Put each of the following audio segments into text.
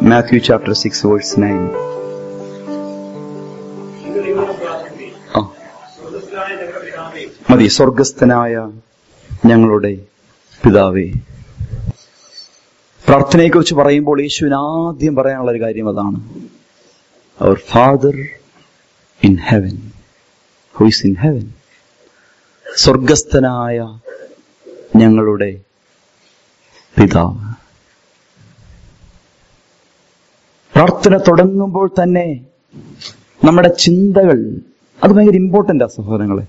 Matthew chapter 6 verse 9. നിങ്ങൾ ഇങ്ങനെ പ്രാർത്ഥിക്കുകയും ആ, സ്വർഗ്ഗസ്ഥനായ ഞങ്ങളുടെ പിതാവേ മതി സ്വർഗസ്ഥനായ ഞങ്ങളുടെ പിതാവേ പ്രാർത്ഥനയെക്കുറിച്ച് പറയുമ്പോൾ യേശുവിന് ആദ്യം പറയാനുള്ള ഒരു കാര്യം അതാണ് അവർ father in heaven who is in heaven സ്വർഗസ്ഥനായ ഞങ്ങളുടെ പിതാവ് പ്രാർത്ഥന തുടങ്ങുമ്പോൾ തന്നെ നമ്മുടെ ചിന്തകൾ അത് ഭയങ്കര ഇമ്പോർട്ടൻ്റ് ആ സഹോദരങ്ങളെ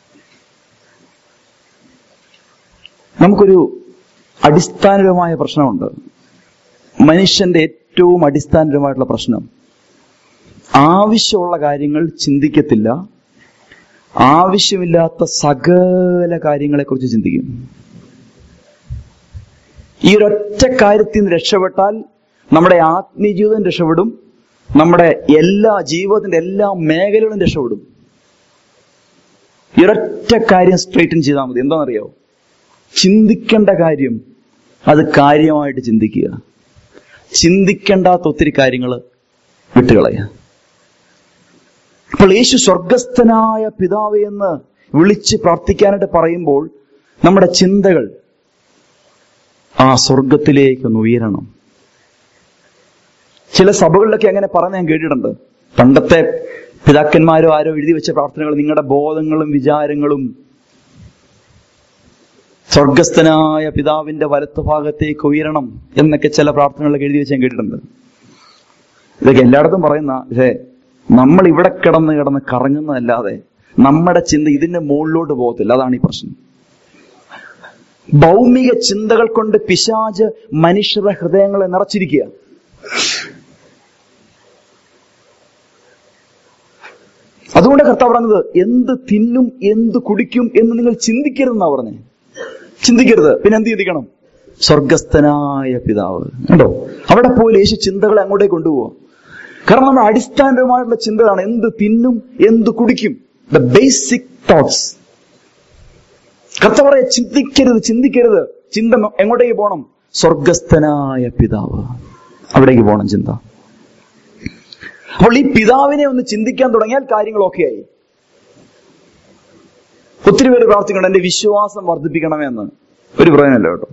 നമുക്കൊരു അടിസ്ഥാനപരമായ പ്രശ്നമുണ്ട് മനുഷ്യന്റെ ഏറ്റവും അടിസ്ഥാനപരമായിട്ടുള്ള പ്രശ്നം ആവശ്യമുള്ള കാര്യങ്ങൾ ചിന്തിക്കത്തില്ല ആവശ്യമില്ലാത്ത സകല കാര്യങ്ങളെക്കുറിച്ച് ചിന്തിക്കും ഈ ഒരൊറ്റ കാര്യത്തിൽ നിന്ന് രക്ഷപ്പെട്ടാൽ നമ്മുടെ ആത്മീയ ജീവിതം രക്ഷപ്പെടും നമ്മുടെ എല്ലാ ജീവിതത്തിന്റെ എല്ലാ മേഖലകളും രക്ഷപ്പെടും ഈ ഒരൊറ്റ കാര്യം സ്ട്രൈറ്റൻ ചെയ്താൽ മതി എന്താണെന്നറിയാവോ ചിന്തിക്കേണ്ട കാര്യം അത് കാര്യമായിട്ട് ചിന്തിക്കുക ചിന്തിക്കേണ്ടാത്ത ഒത്തിരി കാര്യങ്ങൾ വിട്ടുകളയുക അപ്പോൾ യേശു സ്വർഗസ്ഥനായ പിതാവേ എന്ന് വിളിച്ച് പ്രാർത്ഥിക്കാനായിട്ട് പറയുമ്പോൾ നമ്മുടെ ചിന്തകൾ ആ സ്വർഗത്തിലേക്ക് ഒന്ന് ഉയരണം ചില സഭകളിലൊക്കെ അങ്ങനെ പറഞ്ഞ് ഞാൻ കേട്ടിട്ടുണ്ട് പണ്ടത്തെ പിതാക്കന്മാരോ ആരോ എഴുതി വെച്ച പ്രാർത്ഥനകൾ നിങ്ങളുടെ ബോധങ്ങളും വിചാരങ്ങളും സ്വർഗസ്ഥനായ പിതാവിന്റെ വലത്ത് ഭാഗത്തേക്ക് ഉയരണം എന്നൊക്കെ ചില പ്രാർത്ഥനകളൊക്കെ എഴുതി വെച്ച് ഞാൻ കേട്ടിട്ടുണ്ട് ഇതൊക്കെ എല്ലായിടത്തും പറയുന്ന പക്ഷേ നമ്മൾ ഇവിടെ കിടന്ന് കിടന്ന് കറങ്ങുന്നതല്ലാതെ നമ്മുടെ ചിന്ത ഇതിന്റെ മുകളിലോട്ട് പോകത്തില്ല അതാണ് ഈ പ്രശ്നം ഭൗമിക ചിന്തകൾ കൊണ്ട് പിശാജ് മനുഷ്യരുടെ ഹൃദയങ്ങളെ നിറച്ചിരിക്കുക അതുകൊണ്ട് കർത്താവ് പറഞ്ഞത് എന്ത് തിന്നും എന്ത് കുടിക്കും എന്ന് നിങ്ങൾ ചിന്തിക്കരുതെന്നാ പറഞ്ഞേ ചിന്തിക്കരുത് പിന്നെ എന്ത് ചിന്തിക്കണം സ്വർഗസ്ഥനായ പിതാവ് കണ്ടോ അവിടെ പോലും യേശു ചിന്തകളെ അങ്ങോട്ടേക്ക് കൊണ്ടുപോവാ കാരണം നമ്മുടെ അടിസ്ഥാനപരമായിട്ടുള്ള ചിന്തകളാണ് എന്ത് തിന്നും എന്ത് കുടിക്കും ദ ബേസിക് തോട്ട്സ് കർത്ത പറയാ ചിന്തിക്കരുത് ചിന്തിക്കരുത് ചിന്ത എങ്ങോട്ടേക്ക് പോകണം സ്വർഗസ്ഥനായ പിതാവ് അവിടേക്ക് പോകണം ചിന്ത അപ്പോൾ ഈ പിതാവിനെ ഒന്ന് ചിന്തിക്കാൻ തുടങ്ങിയാൽ കാര്യങ്ങളൊക്കെ ആയി ഒത്തിരി പേര് പ്രാർത്ഥിക്കണം എന്റെ വിശ്വാസം വർദ്ധിപ്പിക്കണമെന്ന് ഒരു പ്രയോജനമല്ല കേട്ടോ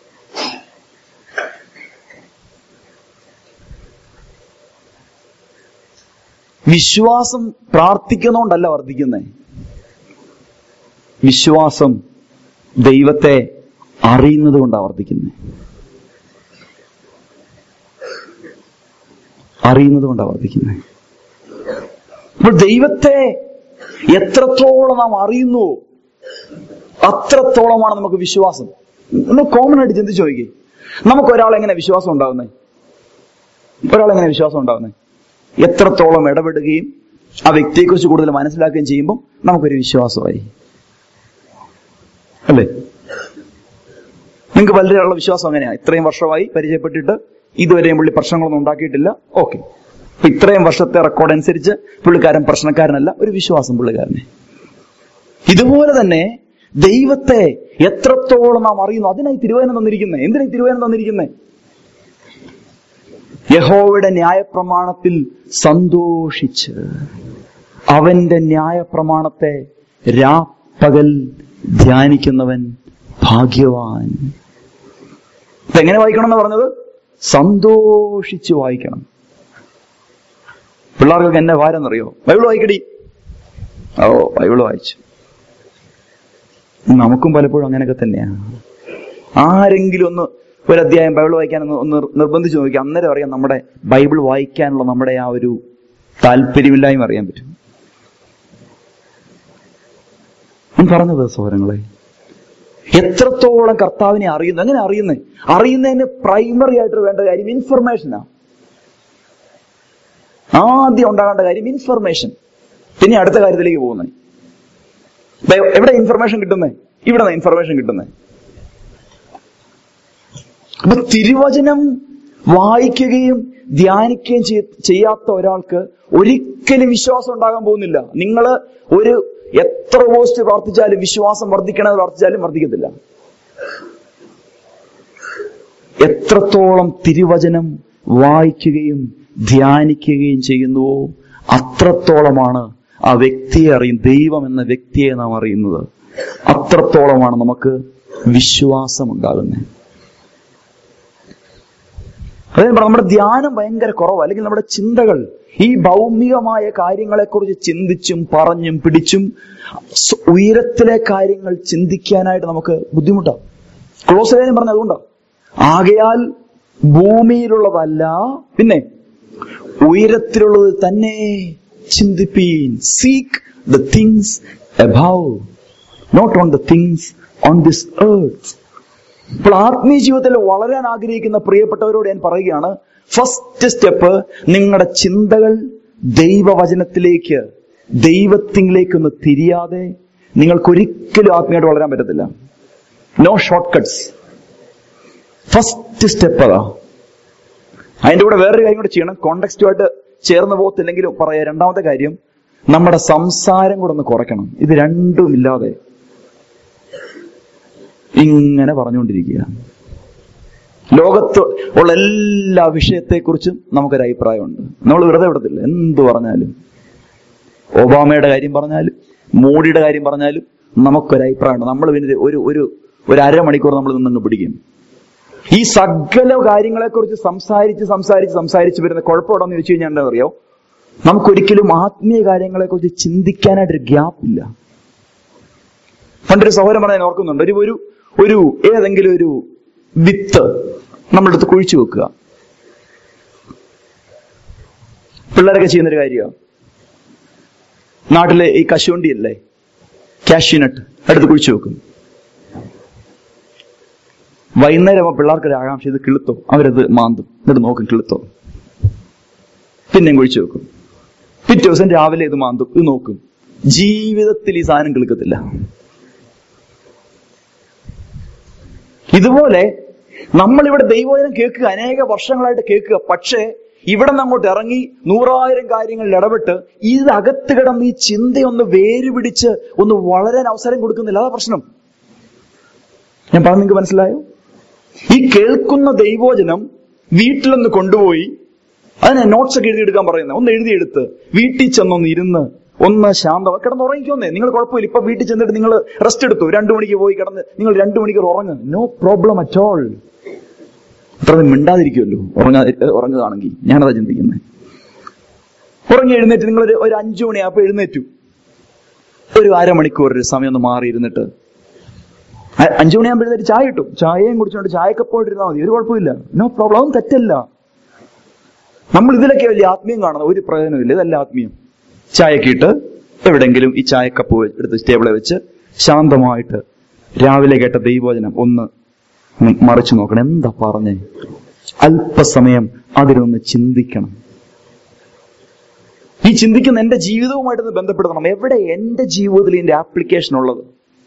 വിശ്വാസം പ്രാർത്ഥിക്കുന്നോണ്ടല്ല വർദ്ധിക്കുന്നേ വിശ്വാസം ദൈവത്തെ അറിയുന്നത് കൊണ്ടാണ് വർദ്ധിക്കുന്നത് അറിയുന്നത് കൊണ്ടാണ് വർദ്ധിക്കുന്നത് അപ്പോൾ ദൈവത്തെ എത്രത്തോളം നാം അറിയുന്നുവോ അത്രത്തോളമാണ് നമുക്ക് വിശ്വാസം നമ്മൾ കോമൺ ആയിട്ട് ചിന്തിച്ചു നോക്കി നമുക്ക് ഒരാൾ എങ്ങനെ വിശ്വാസം ഉണ്ടാകുന്നേ ഒരാൾ എങ്ങനെ വിശ്വാസം ഉണ്ടാകുന്നേ എത്രത്തോളം ഇടപെടുകയും ആ വ്യക്തിയെക്കുറിച്ച് കൂടുതൽ മനസ്സിലാക്കുകയും ചെയ്യുമ്പോൾ നമുക്കൊരു വിശ്വാസമായി അല്ലേ നിങ്ങൾക്ക് പലരുള്ള വിശ്വാസം അങ്ങനെയാണ് ഇത്രയും വർഷമായി പരിചയപ്പെട്ടിട്ട് ഇതുവരെയും പുള്ളി പ്രശ്നങ്ങളൊന്നും ഉണ്ടാക്കിയിട്ടില്ല ഓക്കെ ഇത്രയും വർഷത്തെ റെക്കോർഡ് അനുസരിച്ച് പുള്ളിക്കാരൻ പ്രശ്നക്കാരനല്ല ഒരു വിശ്വാസം പുള്ളിക്കാരനെ ഇതുപോലെ തന്നെ ദൈവത്തെ എത്രത്തോളം നാം അറിയുന്നു അതിനായി തിരുവചനം തന്നിരിക്കുന്നത് എന്തിനായി തിരുവചനം തന്നിരിക്കുന്നത് യഹോവയുടെ ന്യായപ്രമാണത്തിൽ സന്തോഷിച്ച് അവന്റെ ന്യായപ്രമാണത്തെ രാപ്പകൽ ധ്യാനിക്കുന്നവൻ ഭാഗ്യവാൻ ഇതെങ്ങനെ വായിക്കണം എന്ന് പറഞ്ഞത് സന്തോഷിച്ച് വായിക്കണം പിള്ളേർക്കൊക്കെ എന്നെ വാരെന്നറിയോ ബൈബിൾ വായിക്കടി ഓ ബൈബിൾ വായിച്ചു നമുക്കും പലപ്പോഴും അങ്ങനെയൊക്കെ തന്നെയാണ് ആരെങ്കിലും ഒന്ന് ഒരു അധ്യായം ബൈബിൾ വായിക്കാൻ ഒന്ന് ഒന്ന് നിർബന്ധിച്ച് നോക്കി അന്നേരം അറിയാം നമ്മുടെ ബൈബിൾ വായിക്കാനുള്ള നമ്മുടെ ആ ഒരു താല്പര്യമില്ലായ്മ അറിയാൻ പറ്റും ഞാൻ പറഞ്ഞത് സഹോദരങ്ങളെ എത്രത്തോളം കർത്താവിനെ അറിയുന്നു എങ്ങനെ അറിയുന്നേ അറിയുന്നതിന് പ്രൈമറി ആയിട്ട് വേണ്ട കാര്യം ഇൻഫർമേഷനാ ആദ്യം ഉണ്ടാകേണ്ട കാര്യം ഇൻഫർമേഷൻ പിന്നെ അടുത്ത കാര്യത്തിലേക്ക് പോകുന്നത് എവിടെ ഇൻഫർമേഷൻ കിട്ടുന്നേ ഇവിടെ ഇൻഫർമേഷൻ കിട്ടുന്നേ അപ്പൊ തിരുവചനം വായിക്കുകയും ധ്യാനിക്കുകയും ചെയ്യ- ചെയ്യാത്ത ഒരാൾക്ക് ഒരിക്കലും വിശ്വാസം ഉണ്ടാകാൻ പോകുന്നില്ല നിങ്ങൾ ഒരു എത്ര പോസ്റ്റ് പ്രാർത്ഥിച്ചാലും വിശ്വാസം വർദ്ധിക്കണമെന്ന് പ്രാർത്ഥിച്ചാലും വർദ്ധിക്കത്തില്ല എത്രത്തോളം തിരുവചനം വായിക്കുകയും ധ്യാനിക്കുകയും ചെയ്യുന്നുവോ അത്രത്തോളമാണ് ആ വ്യക്തിയെ അറിയും ദൈവം എന്ന വ്യക്തിയെ നാം അറിയുന്നത് അത്രത്തോളമാണ് നമുക്ക് വിശ്വാസമുണ്ടാകുന്നത് അതായത് നമ്മുടെ ധ്യാനം ഭയങ്കര കുറവ് അല്ലെങ്കിൽ നമ്മുടെ ചിന്തകൾ ഈ ഭൗമികമായ കാര്യങ്ങളെക്കുറിച്ച് ചിന്തിച്ചും പറഞ്ഞും പിടിച്ചും സ് ഉയരത്തിലെ കാര്യങ്ങൾ ചിന്തിക്കാനായിട്ട് നമുക്ക് ബുദ്ധിമുട്ടാണ് ക്ലോസ് കാര്യം പറഞ്ഞ അതുകൊണ്ടാണ് ആകയാൽ ഭൂമിയിലുള്ളതല്ല പിന്നെ ഉയരത്തിലുള്ളത് തന്നെ ചിന്തിപ്പീൻ seek the things above not on the things on this earth ഇപ്പോൾ ആത്മീയ ജീവിതത്തിൽ വളരാൻ ആഗ്രഹിക്കുന്ന പ്രിയപ്പെട്ടവരോട് ഞാൻ പറയുകയാണ് ഫസ്റ്റ് സ്റ്റെപ്പ് നിങ്ങളുടെ ചിന്തകൾ ദൈവവചനത്തിലേക്ക് ദൈവത്തിലേക്ക് ഒന്ന് തിരിയാതെ നിങ്ങൾക്കൊരിക്കലും ആത്മീയമായിട്ട് വളരാൻ പറ്റത്തില്ല no shortcuts first step അതാ അതിന്റെ കൂടെ വേറൊരു കാര്യം കൂടെ ചെയ്യണം കോണ്ടക്സ്റ്റുമായിട്ട് ചേർന്ന് പോകത്തില്ലെങ്കിലും പറയാം രണ്ടാമത്തെ കാര്യം നമ്മുടെ സംസാരം കൂടെ ഒന്ന് കുറയ്ക്കണം ഇത് രണ്ടും ഇല്ലാതെ ഇങ്ങനെ പറഞ്ഞുകൊണ്ടിരിക്കുക ലോകത്ത് ഉള്ള എല്ലാ വിഷയത്തെക്കുറിച്ചും നമുക്കൊരു അഭിപ്രായമുണ്ട് നമ്മൾ വെറുതെ വിടത്തില്ല എന്ത് പറഞ്ഞാലും ഒബാമയുടെ കാര്യം പറഞ്ഞാലും മോഡിയുടെ കാര്യം പറഞ്ഞാലും നമുക്കൊരു അഭിപ്രായമുണ്ട് നമ്മൾ പിന്നെ ഒരു ഒരു ഒരു അരമണിക്കൂർ നമ്മൾ നിന്നങ്ങ് പിടിക്കും ഈ സകല കാര്യങ്ങളെക്കുറിച്ച് സംസാരിച്ച് സംസാരിച്ച് സംസാരിച്ച് വരുന്ന കുഴപ്പമുണ്ടെന്ന് ചോദിച്ചു കഴിഞ്ഞാൽ എന്താ അറിയോ നമുക്കൊരിക്കലും ആത്മീയ കാര്യങ്ങളെക്കുറിച്ച് ചിന്തിക്കാനായിട്ടൊരു ഗ്യാപ്പ് ഇല്ല പണ്ടൊരു സഹോദരൻ പറഞ്ഞാൽ ഞാൻ ഓർക്കുന്നുണ്ട് ഒരു ഒരു ഒരു ഏതെങ്കിലും ഒരു വിത്ത് നമ്മുടെ അടുത്ത് കുഴിച്ചു വെക്കുക പിള്ളേരൊക്കെ ചെയ്യുന്നൊരു കാര്യമാണ് നാട്ടിലെ ഈ കശുവണ്ടി അല്ലേ കാഷ്യൂനട്ട് അടുത്ത് കുഴിച്ചു വെക്കും വൈകുന്നേരം ആവുമ്പോൾ പിള്ളേർക്കൊരു ആകാംക്ഷ ഇത് കിളുത്തോ അവരത് മാന്തും എന്നിട്ട് നോക്കും കിളുത്തോ പിന്നെയും കുഴിച്ചു വെക്കും പിറ്റേ ദിവസം രാവിലെ ഇത് മാന്തും ഇത് നോക്കും ജീവിതത്തിൽ ഈ സാധനം കിളുക്കത്തില്ല ഇതുപോലെ നമ്മളിവിടെ ദൈവവചനം കേൾക്കുക അനേക വർഷങ്ങളായിട്ട് കേൾക്കുക പക്ഷേ ഇവിടെ നിന്ന് അങ്ങോട്ട് ഇറങ്ങി നൂറായിരം കാര്യങ്ങളിൽ ഇടപെട്ട് ഇതിനകത്ത് കിടന്ന് ഈ ചിന്തയൊന്ന് വേര് പിടിച്ച് ഒന്ന് വളരാൻ അവസരം കൊടുക്കുന്നില്ല അതാ പ്രശ്നം ഞാൻ പറഞ്ഞു നിങ്ങൾക്ക് മനസ്സിലായോ ഈ കേൾക്കുന്ന ദൈവോചനം വീട്ടിലൊന്ന് കൊണ്ടുപോയി അതിനെ നോട്ട്സ് ഒക്കെ എഴുതിയെടുക്കാൻ പറയുന്നത് ഒന്ന് എഴുതിയെടുത്ത് വീട്ടിൽ ചെന്നൊന്ന് ഇരുന്ന് ഒന്ന് ശാന്തം കിടന്ന് ഉറങ്ങിക്കോന്നേ നിങ്ങൾ കുഴപ്പമില്ല ഇപ്പൊ വീട്ടിൽ ചെന്നിട്ട് നിങ്ങൾ റെസ്റ്റ് എടുത്തു രണ്ടു മണിക്ക് പോയി കിടന്ന് നിങ്ങൾ രണ്ടു മണിക്കൂർ ഉറങ്ങ് നോ പ്രോബ്ലം അറ്റ് ഓൾ അത്ര മിണ്ടാതിരിക്കുമല്ലോ ഉറങ്ങാ ഉറങ്ങുകയാണെങ്കിൽ ഞാനതാ ചിന്തിക്കുന്നത് ഉറങ്ങി എഴുന്നേറ്റ് നിങ്ങൾ ഒരു ഒരു അഞ്ചു മണിയാകുമ്പോൾ എഴുന്നേറ്റു ഒരു അരമണിക്കൂർ ഒരു സമയം ഒന്ന് മാറി ഇരുന്നിട്ട് അ- അഞ്ചു മണിയാകുമ്പോൾ എഴുന്നേറ്റ് ചായ കിട്ടും ചായയും കുടിച്ചോണ്ട് ചായക്കപ്പോയിട്ട് ഇരുന്നാൽ മതി ഒരു കുഴപ്പമില്ല നോ പ്രോബ്ലം അതൊന്നും തെറ്റല്ല നമ്മൾ ഇതിലൊക്കെ വലിയ ആത്മീയം കാണുന്നത് ഒരു പ്രയോജനമില്ല ഇതല്ല ആത്മീയം ചായക്ക് ഇട്ട് എവിടെങ്കിലും ഈ ചായക്കപ്പ് വെ- എടുത്ത് ടേബിളെ വെച്ച് ശാന്തമായിട്ട് രാവിലെ കേട്ട ദൈവവചനം ഒന്ന് ഉം മറിച്ചു നോക്കണം എന്താ പറഞ്ഞേ അല്പസമയം അതിലൊന്ന് ചിന്തിക്കണം ഈ ചിന്തിക്കുന്ന എന്റെ ജീവിതവുമായിട്ടൊന്ന് ബന്ധപ്പെടുത്തണം എവിടെ എന്റെ ജീവിതത്തിൽ ഇതിന്റെ ആപ്ലിക്കേഷൻ ഉള്ളത്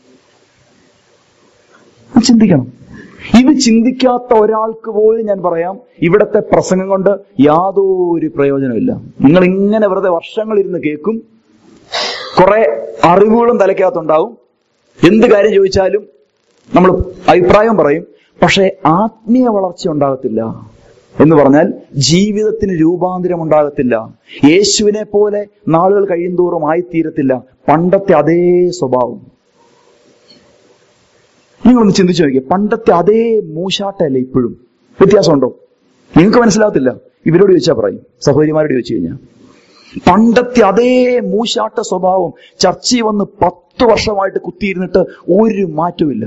അത് ചിന്തിക്കണം ഇത് ചിന്തിക്കാത്ത ഒരാൾക്ക് പോലും ഞാൻ പറയാം ഇവിടത്തെ പ്രസംഗം കൊണ്ട് യാതൊരു പ്രയോജനമില്ല നിങ്ങൾ ഇങ്ങനെ വെറുതെ വർഷങ്ങൾ ഇരുന്ന് കേൾക്കും കുറെ അറിവുകളും തലയ്ക്കകത്തുണ്ടാവും എന്ത് കാര്യം ചോദിച്ചാലും നമ്മൾ അഭിപ്രായം പറയും പക്ഷെ ആത്മീയ വളർച്ച ഉണ്ടാകത്തില്ല എന്ന് പറഞ്ഞാൽ ജീവിതത്തിന് രൂപാന്തരം ഉണ്ടാകത്തില്ല യേശുവിനെ പോലെ നാളുകൾ കഴിയുന്തോറും ആയിത്തീരത്തില്ല പണ്ടത്തെ അതേ സ്വഭാവം നിങ്ങളൊന്ന് ചിന്തിച്ചു നോക്കിയേ പണ്ടത്തെ അതേ മൂശാട്ടല്ലേ ഇപ്പോഴും വ്യത്യാസമുണ്ടോ നിങ്ങൾക്ക് മനസ്സിലാകത്തില്ല ഇവരോട് ചോദിച്ചാൽ പറയും സഹോദരിമാരോട് ചോദിച്ചു കഴിഞ്ഞാൽ പണ്ടത്തെ അതേ മൂശാട്ട സ്വഭാവം ചർച്ചയിൽ വന്ന് പത്ത് വർഷമായിട്ട് കുത്തിയിരുന്നിട്ട് ഒരു മാറ്റവുമില്ല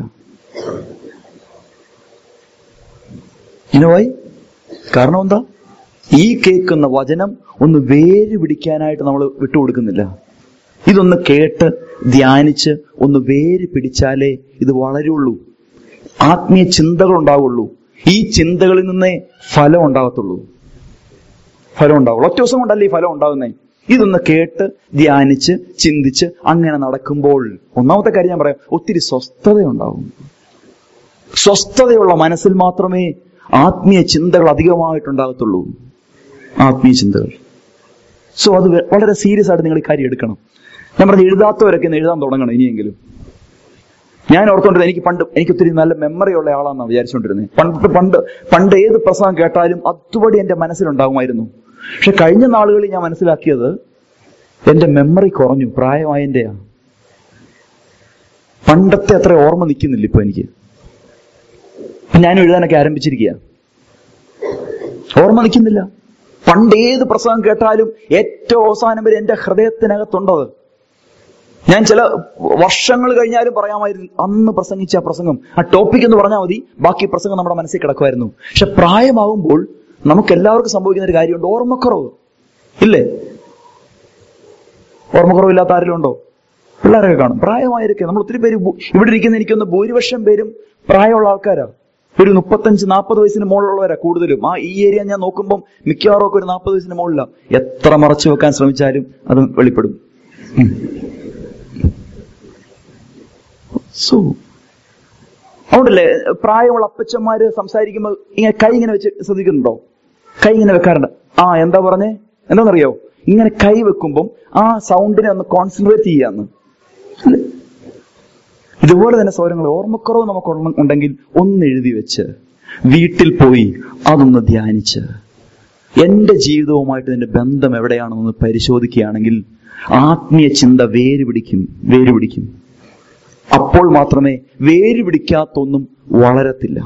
ഇനവായി കാരണം എന്താ ഈ കേൾക്കുന്ന വചനം ഒന്ന് വേര് പിടിക്കാനായിട്ട് നമ്മൾ വിട്ടുകൊടുക്കുന്നില്ല ഇതൊന്ന് കേട്ട് ധ്യാനിച്ച് ഒന്ന് വേര് പിടിച്ചാലേ ഇത് വളരുള്ളൂ ആത്മീയ ചിന്തകൾ ഉണ്ടാവുള്ളൂ ഈ ചിന്തകളിൽ നിന്നേ ഫലം ഉണ്ടാകത്തുള്ളൂ ഫലം ഉണ്ടാവുള്ളൂ ഒറ്റ ദിവസം കൊണ്ടല്ലേ ഈ ഫലം ഉണ്ടാകുന്നേ ഇതൊന്ന് കേട്ട് ധ്യാനിച്ച് ചിന്തിച്ച് അങ്ങനെ നടക്കുമ്പോൾ ഒന്നാമത്തെ കാര്യം ഞാൻ പറയാം ഒത്തിരി സ്വസ്ഥതയുണ്ടാവും സ്വസ്ഥതയുള്ള മനസ്സിൽ മാത്രമേ ആത്മീയ ചിന്തകൾ അധികമായിട്ടുണ്ടാകത്തുള്ളൂ ആത്മീയ ചിന്തകൾ സോ അത് വെ- വളരെ സീരിയസ് ആയിട്ട് നിങ്ങൾ ഈ കാര്യം എടുക്കണം ഞാൻ പറഞ്ഞ എഴുതാത്തവരൊക്കെ ഇന്ന് എഴുതാൻ തുടങ്ങണം ഇനിയെങ്കിലും ഞാൻ ഓർത്തോണ്ടിരുന്നത് എനിക്ക് പണ്ട് എനിക്ക് ഒത്തിരി നല്ല മെമ്മറി ഉള്ള ആളാണെന്നാണ് വിചാരിച്ചുകൊണ്ടിരുന്നത് പണ്ട് പണ്ട് പണ്ട് ഏത് പ്രസംഗം കേട്ടാലും അതുപടി എന്റെ മനസ്സിലുണ്ടാകുമായിരുന്നു പക്ഷെ കഴിഞ്ഞ നാളുകളിൽ ഞാൻ മനസ്സിലാക്കിയത് എന്റെ മെമ്മറി കുറഞ്ഞു പ്രായമായതിന്റെയാ പണ്ടത്തെ അത്ര ഓർമ്മ നിൽക്കുന്നില്ല ഇപ്പൊ എനിക്ക് ഞാൻ എഴുതാനൊക്കെ ആരംഭിച്ചിരിക്കുക ഓർമ്മ നിൽക്കുന്നില്ല പണ്ട് ഏത് പ്രസംഗം കേട്ടാലും ഏറ്റവും അവസാനം വരെ എന്റെ ഹൃദയത്തിനകത്തുണ്ടത് ഞാൻ ചില വർഷങ്ങൾ കഴിഞ്ഞാലും പറയാമായിരുന്നു അന്ന് പ്രസംഗിച്ച ആ പ്രസംഗം ആ ടോപ്പിക് എന്ന് പറഞ്ഞാൽ മതി ബാക്കി പ്രസംഗം നമ്മുടെ മനസ്സിൽ കിടക്കുമായിരുന്നു പക്ഷെ പ്രായമാകുമ്പോൾ നമുക്ക് എല്ലാവർക്കും സംഭവിക്കുന്ന ഒരു കാര്യമുണ്ട് ഓർമ്മക്കുറവ് ഇല്ലേ ഓർമ്മക്കുറവില്ലാത്ത ആരെങ്കിലും ഉണ്ടോ പിള്ളേരൊക്കെ കാണും പ്രായമായിരിക്കും നമ്മൾ ഒത്തിരി പേര് ഭൂ- ഇവിടെ ഇരിക്കുന്ന എനിക്കൊന്ന് ഭൂരിപക്ഷം പേരും പ്രായമുള്ള ആൾക്കാരാ ഒരു മുപ്പത്തഞ്ച് നാൽപ്പത് വയസ്സിന് മുകളിലുള്ളവരാ കൂടുതലും ആ ഈ ഏരിയ ഞാൻ നോക്കുമ്പോൾ മിക്കവാറും ഒക്കെ ഒരു നാൽപ്പത് വയസ്സിന് മുകളിലാണ് എത്ര മറച്ചു വെക്കാൻ ശ്രമിച്ചാലും അത് വെളിപ്പെടും ഉം. സോ അതുകൊണ്ടല്ലേ പ്രായമുള്ള അപ്പച്ചന്മാര് സംസാരിക്കുമ്പോൾ ഇങ്ങനെ കൈ ഇങ്ങനെ വെച്ച് ശ്രദ്ധിക്കുന്നുണ്ടോ കൈ ഇങ്ങനെ വെക്കാറുണ്ട് ആ എന്താ പറഞ്ഞേ എന്താണെന്നറിയോ ഇങ്ങനെ കൈ വെക്കുമ്പം ആ സൗണ്ടിനെ ഒന്ന് കോൺസെൻട്രേറ്റ് ചെയ്യാന്ന് അല്ലേ? ഇതുപോലെ തന്നെ സ്വരങ്ങൾ ഓർമ്മക്കുറവ് നമുക്ക് ഉള്ള- ഉണ്ടെങ്കിൽ ഒന്ന് എഴുതി വെച്ച് വീട്ടിൽ പോയി അതൊന്ന് ധ്യാനിച്ച് എന്റെ ജീവിതവുമായിട്ട് ഇതിന്റെ ബന്ധം എവിടെയാണെന്ന് പരിശോധിക്കുകയാണെങ്കിൽ ആത്മീയ ചിന്ത വേര് പിടിക്കും വേര് പിടിക്കും അപ്പോൾ മാത്രമേ വേര് പിടിക്കാത്തൊന്നും വളരത്തില്ല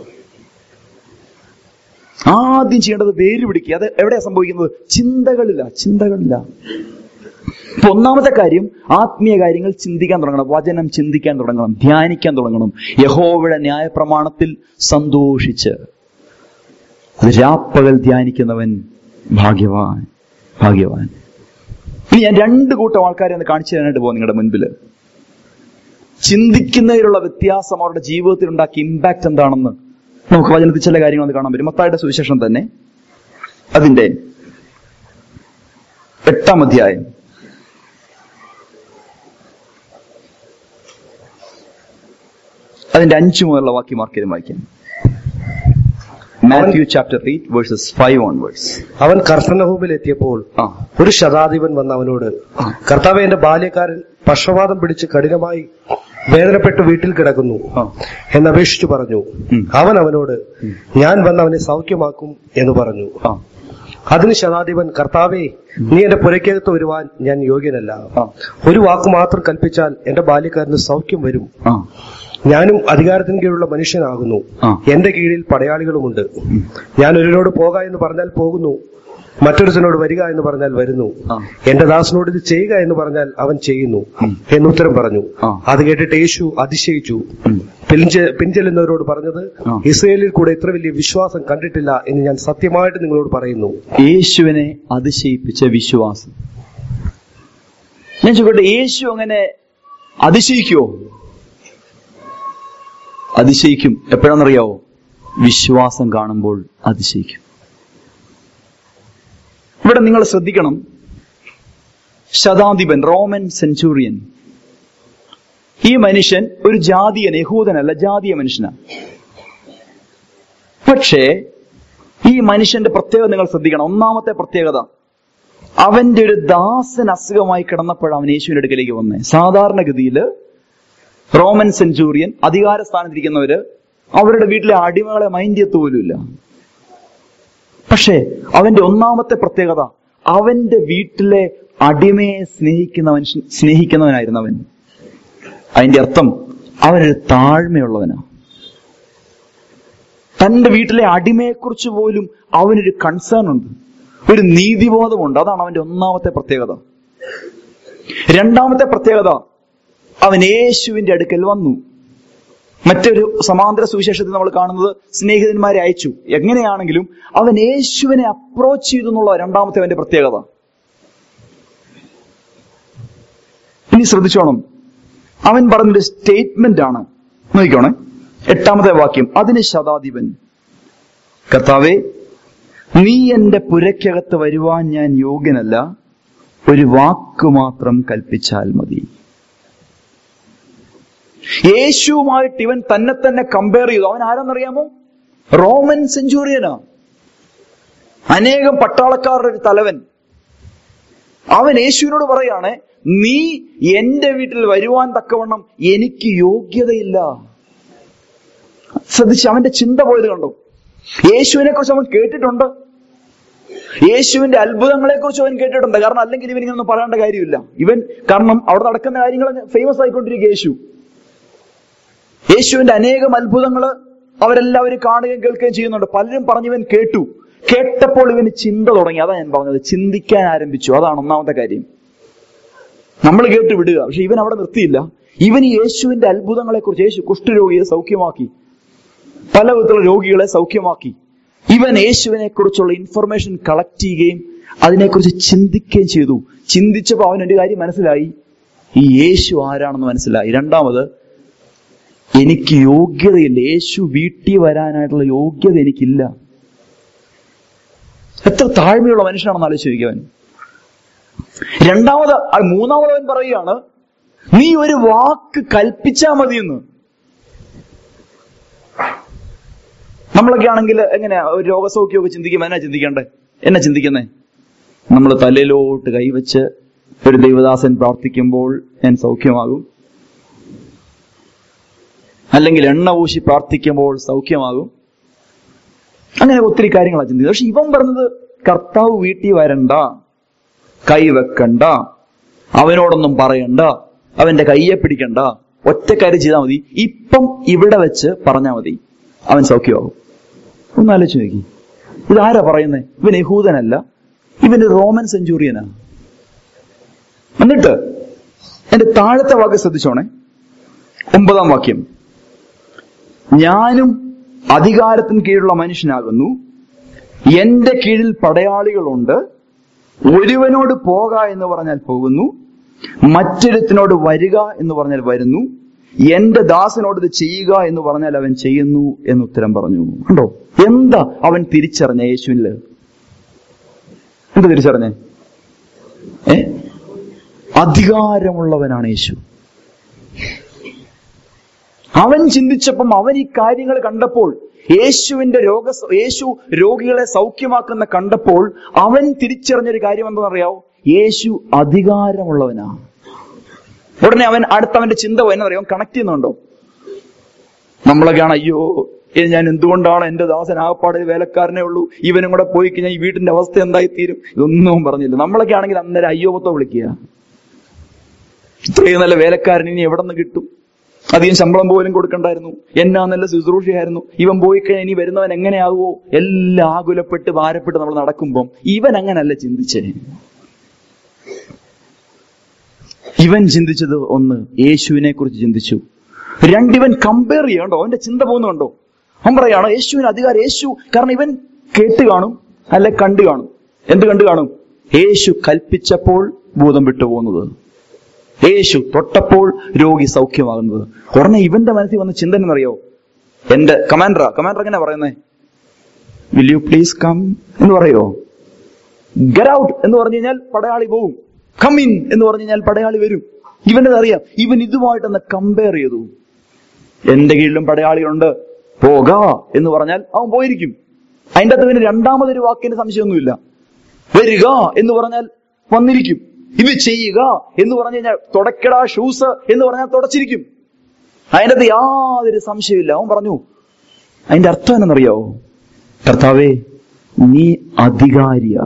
ആദ്യം ചെയ്യേണ്ടത് വേര് പിടിക്കുക അത് എവിടെയാ സംഭവിക്കുന്നത് ചിന്തകളില്ല ചിന്തകളില്ല ഇപ്പൊ ഒന്നാമത്തെ കാര്യം ആത്മീയ കാര്യങ്ങൾ ചിന്തിക്കാൻ തുടങ്ങണം വചനം ചിന്തിക്കാൻ തുടങ്ങണം ധ്യാനിക്കാൻ തുടങ്ങണം യഹോവയുടെ ന്യായപ്രമാണത്തിൽ സന്തോഷിച്ച് അത് രാപ്പകൽ ധ്യാനിക്കുന്നവൻ ഭാഗ്യവാൻ ഭാഗ്യവാൻ ഇനി ഞാൻ രണ്ട് കൂട്ടം ആൾക്കാരെ ഒന്ന് കാണിച്ചു തരാനായിട്ട് പോകും നിങ്ങളുടെ മുൻപിൽ ചിന്തിക്കുന്നതിലുള്ള വ്യത്യാസം അവരുടെ ജീവിതത്തിൽ ഉണ്ടാക്കിയ ഇമ്പാക്ട് എന്താണെന്ന് നമുക്ക് വചനത്തിൽ ചില കാര്യങ്ങൾ ഒന്ന് കാണാൻ പറ്റും മത്തായുടെ സുവിശേഷം തന്നെ അതിന്റെ എട്ടാം അധ്യായം അതിന്റെ അഞ്ചു മുതലുള്ള വാക്യം മാർക്കേലും വായിക്കാം Matthew chapter eight verses five on verse അവൻ കർത്തനഹൂമിൽ എത്തിയപ്പോൾ ആ ഒരു ശതാധിപൻ വന്ന് അവനോട് കർത്താവ് എന്റെ ബാല്യക്കാരൻ പക്ഷവാതം പിടിച്ച് കഠിനമായി വേദനപ്പെട്ട് വീട്ടിൽ കിടക്കുന്നു ആ എന്നപേക്ഷിച്ചു പറഞ്ഞു ഉം. അവൻ അവനോട് ഞാൻ വന്ന് അവനെ സൗഖ്യമാക്കും എന്ന് പറഞ്ഞു ആ അതിന് ശതാധിപൻ കർത്താവേ നീ എന്റെ പുരയ്ക്കകത്ത് വരുവാൻ ഞാൻ യോഗ്യനല്ല ആ. ഒരു വാക്ക് മാത്രം കൽപ്പിച്ചാൽ എന്റെ ബാല്യക്കാരന് സൗഖ്യം വരും ആ ഞാനും അധികാരത്തിന് കീഴിലുള്ള മനുഷ്യനാകുന്നു ആ. എന്റെ കീഴിൽ പടയാളികളുമുണ്ട് ഞാൻ ഒരുവനോട് പോക എന്ന് പറഞ്ഞാൽ പോകുന്നു മറ്റൊരുത്തനോട് വരിക എന്ന് പറഞ്ഞാൽ വരുന്നു ആ. എന്റെ ദാസനോട് ഇത് ചെയ്യുക എന്ന് പറഞ്ഞാൽ അവൻ ചെയ്യുന്നു എന്നുത്തരം പറഞ്ഞു ആ. അത് കേട്ടിട്ട് യേശു അതിശയിച്ചു ഉം. പിൻചെ- പിൻചെല്ലുന്നവരോട് പറഞ്ഞത് ആ. ഇസ്രയേലിൽ കൂടെ ഇത്ര വലിയ വിശ്വാസം കണ്ടിട്ടില്ല എന്ന് ഞാൻ സത്യമായിട്ട് നിങ്ങളോട് പറയുന്നു യേശുവിനെ അതിശയിപ്പിച്ച വിശ്വാസം ഞാൻ ചോദിക്കട്ടെ യേശു അങ്ങനെ അതിശയിക്കുവോ അതിശയിക്കും എപ്പോഴാണെന്നറിയാവോ വിശ്വാസം കാണുമ്പോൾ അതിശയിക്കും ഇവിടെ നിങ്ങൾ ശ്രദ്ധിക്കണം ശതാധിപൻ റോമൻ സെഞ്ചുറിയൻ ഈ മനുഷ്യൻ ഒരു ജാതീയൻ യഹൂദനല്ല ജാതീയ മനുഷ്യനാണ് പക്ഷേ ഈ മനുഷ്യന്റെ പ്രത്യേകത നിങ്ങൾ ശ്രദ്ധിക്കണം ഒന്നാമത്തെ പ്രത്യേകത അവന്റെ ഒരു ദാസൻ അസുഖമായി കിടന്നപ്പോഴാണ് അവൻ യേശുവിന്റെ അടുക്കലേക്ക് വന്നേ സാധാരണഗതിയിൽ റോമൻ സെഞ്ചൂറിയൻ അധികാര സ്ഥാനത്തിരിക്കുന്നവര് അവരുടെ വീട്ടിലെ അടിമകളെ മൈൻഡ് ചെയ്യത്ത് പോലുമില്ല പക്ഷേ അവന്റെ ഒന്നാമത്തെ പ്രത്യേകത അവന്റെ വീട്ടിലെ അടിമയെ സ്നേഹിക്കുന്ന മനുഷ്യൻ സ്നേഹിക്കുന്നവനായിരുന്നു അവൻ അതിന്റെ അർത്ഥം അവനൊരു താഴ്മയുള്ളവനാ തന്റെ വീട്ടിലെ അടിമയെക്കുറിച്ച് പോലും അവനൊരു കൺസേൺ ഉണ്ട് ഒരു നീതിബോധമുണ്ട് അതാണ് അവന്റെ ഒന്നാമത്തെ പ്രത്യേകത രണ്ടാമത്തെ പ്രത്യേകത അവൻ യേശുവിന്റെ അടുക്കൽ വന്നു മറ്റൊരു സമാന്തര സുവിശേഷത്തിൽ നമ്മൾ കാണുന്നത് സ്നേഹിതന്മാരെ അയച്ചു എങ്ങനെയാണെങ്കിലും അവൻ യേശുവിനെ അപ്രോച്ച് ചെയ്തു എന്നുള്ള രണ്ടാമത്തെ അവന്റെ പ്രത്യേകത ഇനി ശ്രദ്ധിച്ചോണം അവൻ പറഞ്ഞൊരു സ്റ്റേറ്റ്മെന്റ് ആണ് നോക്കിക്കോണേ എട്ടാമത്തെ വാക്യം അതിന് ശതാധിപൻ കർത്താവേ നീ എന്റെ പുരയ്ക്കകത്ത് വരുവാൻ ഞാൻ യോഗ്യനല്ല ഒരു വാക്ക് മാത്രം കൽപ്പിച്ചാൽ മതി യേശുവുമായിട്ട് ഇവൻ തന്നെ തന്നെ കമ്പയർ ചെയ്തു അവൻ ആരാന്നറിയാമോ റോമൻ സെഞ്ചുറിയനാ അനേകം പട്ടാളക്കാരുടെ ഒരു തലവൻ അവൻ യേശുവിനോട് പറയാണ് നീ എന്റെ വീട്ടിൽ വരുവാൻ തക്കവണ്ണം എനിക്ക് യോഗ്യതയില്ല ശ്രദ്ധിച്ച് അവന്റെ ചിന്ത പോയത് കണ്ടോ യേശുവിനെ കുറിച്ച് അവൻ കേട്ടിട്ടുണ്ട് യേശുവിന്റെ അത്ഭുതങ്ങളെ കുറിച്ച് അവൻ കേട്ടിട്ടുണ്ട് കാരണം അല്ലെങ്കിൽ ഇവൻ ഇങ്ങനൊന്നും പറയേണ്ട കാര്യമില്ല ഇവൻ കാരണം അവിടെ നടക്കുന്ന കാര്യങ്ങൾ ഫേമസ് ആയിക്കൊണ്ടിരിക്കുക യേശു യേശുവിന്റെ അനേകം അത്ഭുതങ്ങൾ അവരെല്ലാവരും കാണുകയും കേൾക്കുകയും ചെയ്യുന്നുണ്ട് പലരും പറഞ്ഞിവൻ കേട്ടു കേട്ടപ്പോൾ ഇവന് ചിന്ത തുടങ്ങി അതാ ഞാൻ പറഞ്ഞത് ചിന്തിക്കാൻ ആരംഭിച്ചു അതാണ് ഒന്നാമത്തെ കാര്യം നമ്മൾ കേട്ട് വിടുക പക്ഷെ ഇവൻ അവിടെ നിർത്തിയില്ല ഇവൻ ഈ യേശുവിന്റെ അത്ഭുതങ്ങളെ കുറിച്ച് യേശു കുഷ്ഠരോഗിയെ സൗഖ്യമാക്കി പല വിധത്തിലുള്ള രോഗികളെ സൗഖ്യമാക്കി ഇവൻ യേശുവിനെ കുറിച്ചുള്ള ഇൻഫർമേഷൻ കളക്ട് ചെയ്യുകയും അതിനെക്കുറിച്ച് ചിന്തിക്കുകയും ചെയ്തു ചിന്തിച്ചപ്പോൾ അവൻ ഒരു കാര്യം മനസ്സിലായി ഈ യേശു ആരാണെന്ന് മനസ്സിലായി രണ്ടാമത് എനിക്ക് യോഗ്യതയില്ല യേശു വീട്ടിൽ വരാനായിട്ടുള്ള യോഗ്യത എനിക്കില്ല എത്ര താഴ്മയുള്ള മനുഷ്യനാണെന്ന് ആലോചിച്ചിരിക്കവൻ രണ്ടാമത് ആ മൂന്നാമത് അവൻ പറയുകയാണ് നീ ഒരു വാക്ക് കൽപ്പിച്ചാ മതിയെന്ന് നമ്മളൊക്കെ ആണെങ്കിൽ എങ്ങനെ ഒരു രോഗസൗഖ്യമൊക്കെ ചിന്തിക്കുമ്പോൾ എന്നാ ചിന്തിക്കണ്ടേ എന്നാ ചിന്തിക്കുന്നേ നമ്മൾ തലയിലോട്ട് കൈവച്ച് ഒരു ദൈവദാസൻ പ്രാർത്ഥിക്കുമ്പോൾ ഞാൻ സൗഖ്യമാകും അല്ലെങ്കിൽ എണ്ണ ഊശി പ്രാർത്ഥിക്കുമ്പോൾ സൗഖ്യമാകും അങ്ങനെ ഒത്തിരി കാര്യങ്ങളാണ് ചിന്തിക്കുന്നത് പക്ഷെ ഇവൻ പറഞ്ഞത് കർത്താവ് വീട്ടിൽ വരണ്ട കൈവെക്കണ്ട അവനോടൊന്നും പറയണ്ട അവന്റെ കയ്യെ പിടിക്കണ്ട ഒറ്റ കാര്യം ചെയ്താൽ മതി ഇപ്പം ഇവിടെ വെച്ച് പറഞ്ഞാൽ മതി അവൻ സൗഖ്യമാകും ഒന്ന് ആലോചിച്ച് നോക്കി ഇതാരാ പറയുന്നേ ഇവൻ യഹൂദനല്ല ഇവന് റോമൻ സെഞ്ചുറിയനാ എന്നിട്ട് എന്റെ താഴത്തെ വാക്ക് ശ്രദ്ധിച്ചോണേ ഒമ്പതാം വാക്യം ഞാനും അധികാരത്തിന് കീഴിലുള്ള മനുഷ്യനാകുന്നു എന്റെ കീഴിൽ പടയാളികളുണ്ട് ഒരുവനോട് പോക എന്ന് പറഞ്ഞാൽ പോകുന്നു മറ്റൊരുത്തിനോട് വരിക എന്ന് പറഞ്ഞാൽ വരുന്നു എന്റെ ദാസനോട് ഇത് ചെയ്യുക എന്ന് പറഞ്ഞാൽ അവൻ ചെയ്യുന്നു എന്ന് ഉത്തരം പറഞ്ഞു കണ്ടോ എന്താ അവൻ തിരിച്ചറിഞ്ഞ യേശുവില് എന്താ തിരിച്ചറിഞ്ഞേ ഏ അധികാരമുള്ളവനാണ് യേശു അവൻ ചിന്തിച്ചപ്പം അവൻ ഈ കാര്യങ്ങൾ കണ്ടപ്പോൾ യേശുവിന്റെ രോഗ യേശു രോഗികളെ സൗഖ്യമാക്കുന്ന കണ്ടപ്പോൾ അവൻ തിരിച്ചറിഞ്ഞൊരു കാര്യം എന്താണെന്നറിയാവോ യേശു അധികാരമുള്ളവനാ ഉടനെ അവൻ അടുത്തവന്റെ ചിന്ത എന്നറിയാം കണക്ട് ചെയ്യുന്നുണ്ടോ നമ്മളൊക്കെയാണ് അയ്യോ ഏ, ഞാൻ എന്തുകൊണ്ടാണ് എന്റെ ദാസൻ ആകപ്പാട് ഒരു വേലക്കാരനേ ഉള്ളൂ ഇവനും കൂടെ പോയി കഴിഞ്ഞാൽ ഈ വീട്ടിന്റെ അവസ്ഥ എന്തായി തീരും ഇതൊന്നും പറഞ്ഞില്ല നമ്മളൊക്കെ ആണെങ്കിൽ അന്നേരം അയ്യോപത്തോ വിളിക്കുക ഇത്രയും നല്ല വേലക്കാരൻ ഇനി എവിടെ നിന്ന് കിട്ടും അധികം ശമ്പളം പോലും കൊടുക്കണ്ടായിരുന്നു എന്നാ നല്ല ശുശ്രൂഷയായിരുന്നു ഇവൻ പോയി കഴിഞ്ഞാൽ ഇനി വരുന്നവൻ എങ്ങനെയാകുമോ എല്ലാം ആകുലപ്പെട്ട് ഭാരപ്പെട്ട് നമ്മൾ നടക്കുമ്പം ഇവൻ അങ്ങനല്ല ചിന്തിച്ചേ ഇവൻ ചിന്തിച്ചത് ഒന്ന് യേശുവിനെ കുറിച്ച് ചിന്തിച്ചു രണ്ടിവൻ കമ്പയർ ചെയ്യണ്ടോ അവന്റെ ചിന്ത പോകുന്നുണ്ടോ അവൻ പറയാണ് യേശുവിന് അധികാരം യേശു കാരണം ഇവൻ കേട്ട് കാണും അല്ലെ കണ്ടു കാണും എന്ത് കണ്ടു കാണും യേശു കൽപ്പിച്ചപ്പോൾ ഭൂതം വിട്ടു പോകുന്നത് യേശു തൊട്ടപ്പോൾ രോഗി സൗഖ്യമാകുന്നത് ഉടനെ ഇവന്റെ മനസ്സിൽ വന്ന ചിന്ത എന്നറിയോ എന്റെ കമാൻഡറാ കമാൻഡർ എങ്ങനെ പറയുന്നേ വിൽ യു പ്ലീസ് കം എന്ന് പറയോ ഗെറ്റ് ഔട്ട് എന്ന് പറഞ്ഞു കഴിഞ്ഞാൽ പടയാളി പോവും കം ഇൻ എന്ന് പറഞ്ഞു കഴിഞ്ഞാൽ പടയാളി വരും ഇവനത് അറിയാം ഇവൻ ഇതുമായിട്ടൊന്ന് കമ്പയർ ചെയ്തു എന്റെ കീഴിലും പടയാളിയുണ്ട് പോക എന്ന് പറഞ്ഞാൽ അവൻ പോയിരിക്കും അതിന്റെ അകത്ത് പിന്നെ രണ്ടാമതൊരു വാക്കിന് സംശയമൊന്നുമില്ല വരിക എന്ന് പറഞ്ഞാൽ വന്നിരിക്കും ഇത് ചെയ്യുക എന്ന് പറഞ്ഞു കഴിഞ്ഞാൽ തുടക്കട ഷൂസ് എന്ന് പറഞ്ഞാൽ തുടച്ചിരിക്കും അതിന്റെ അകത്ത് യാതൊരു സംശയമില്ല അവൻ പറഞ്ഞു അതിന്റെ അർത്ഥം എന്നറിയാവോ കർത്താവേ നീ അധികാരിയാ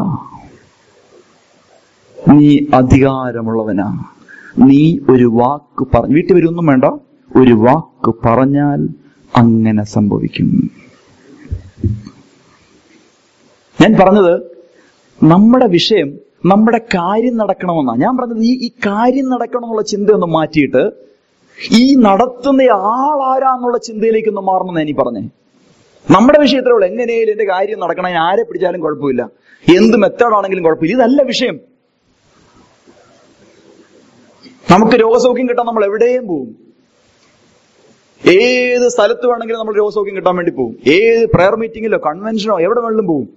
നീ അധികാരമുള്ളവനാ നീ ഒരു വാക്ക് പറഞ്ഞു വീട്ടിൽ വരുമൊന്നും വേണ്ട ഒരു വാക്ക് പറഞ്ഞാൽ അങ്ങനെ സംഭവിക്കും ഞാൻ പറഞ്ഞത് നമ്മുടെ വിഷയം നമ്മുടെ കാര്യം നടക്കണമെന്നാ ഞാൻ പറഞ്ഞത് ഈ ഈ കാര്യം നടക്കണമെന്നുള്ള ചിന്ത ഒന്ന് മാറ്റിയിട്ട് ഈ നടത്തുന്ന ആളാരാന്നുള്ള ചിന്തയിലേക്ക് ഒന്ന് മാറണമെന്ന് എനിക്ക് പറഞ്ഞേ നമ്മുടെ വിഷയത്തിലുള്ള എങ്ങനെയും എന്റെ കാര്യം നടക്കണം ഞാൻ ആരെ പിടിച്ചാലും കുഴപ്പമില്ല എന്ത് മെത്തേഡാണെങ്കിലും കുഴപ്പമില്ല ഇതല്ല വിഷയം നമുക്ക് രോഗസൗഖ്യം കിട്ടാൻ നമ്മൾ എവിടെയും പോവും ഏത് സ്ഥലത്ത് വേണമെങ്കിലും നമ്മൾ രോഗസൗഖ്യം കിട്ടാൻ വേണ്ടി പോകും ഏത് പ്രെയർ മീറ്റിങ്ങിലോ കൺവെൻഷനോ എവിടെ വേണമെങ്കിലും പോകും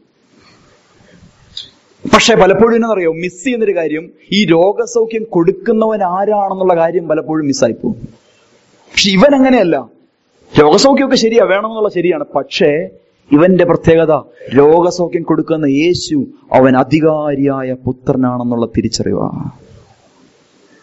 പക്ഷെ പലപ്പോഴും എന്നറിയോ മിസ് ചെയ്യുന്നൊരു കാര്യം ഈ രോഗസൗഖ്യം കൊടുക്കുന്നവൻ ആരാണെന്നുള്ള കാര്യം പലപ്പോഴും മിസ്സായി പോകും പക്ഷെ ഇവൻ അങ്ങനെയല്ല രോഗസൗഖ്യമൊക്കെ ശരിയാ വേണമെന്നുള്ള ശരിയാണ് പക്ഷേ ഇവന്റെ പ്രത്യേകത രോഗസൗഖ്യം കൊടുക്കുന്ന യേശു അവൻ അധികാരിയായ പുത്രനാണെന്നുള്ള തിരിച്ചറിവാ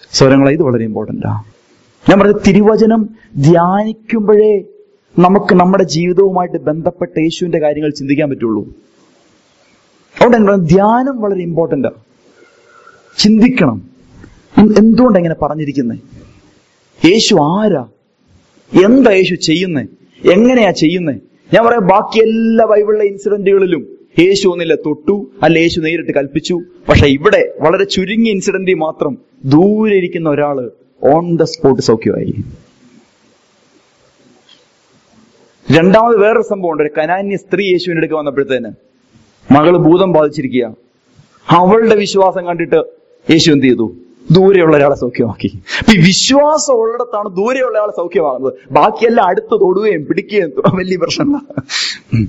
സ്വരങ്ങളെ ഇത് വളരെ ഇമ്പോർട്ടൻ്റാ ഞാൻ പറഞ്ഞ തിരുവചനം ധ്യാനിക്കുമ്പോഴേ നമുക്ക് നമ്മുടെ ജീവിതവുമായിട്ട് ബന്ധപ്പെട്ട യേശുവിന്റെ കാര്യങ്ങൾ ചിന്തിക്കാൻ പറ്റുള്ളൂ അതുകൊണ്ട് ഞാൻ പറയുന്നത് ധ്യാനം വളരെ ഇമ്പോർട്ടൻ്റാ ചിന്തിക്കണം എന്ത് എന്തുകൊണ്ട് എങ്ങനെ പറഞ്ഞിരിക്കുന്നത് യേശു ആരാ എന്താ യേശു ചെയ്യുന്നേ എങ്ങനെയാ ചെയ്യുന്നേ ഞാൻ പറയാം ബാക്കി എല്ലാ ബൈബിളിലെ ഇൻസിഡന്റുകളിലും യേശു ഒന്നില്ല തൊട്ടു അല്ല യേശു നേരിട്ട് കൽപ്പിച്ചു പക്ഷെ ഇവിടെ വളരെ ചുരുങ്ങിയ ഇൻസിഡന്റിൽ മാത്രം ദൂരെ ഇരിക്കുന്ന ഒരാള് ഓൺ ദ സ്പോട്ട് സൗഖ്യമായി രണ്ടാമത് വേറൊരു സംഭവം ഉണ്ട് ഒരു കനാന്യ സ്ത്രീ യേശുവിന്റെ അടുക്ക് വന്നപ്പോഴത്തേന് മകള് ഭൂതം ബാധിച്ചിരിക്കുക അവളുടെ വിശ്വാസം കണ്ടിട്ട് യേശു എന്ത് ചെയ്തു ദൂരെയുള്ള ഒരാളെ സൗഖ്യമാക്കി അപ്പൊ ഈ വിശ്വാസം ഉള്ളിടത്താണ് ദൂരെയുള്ള ആളെ സൗഖ്യമാകുന്നത് ബാക്കിയെല്ലാം അടുത്ത് തൊടുകയും പിടിക്കുകയും തു- വലിയ പ്രശ്നമില്ല ഉം.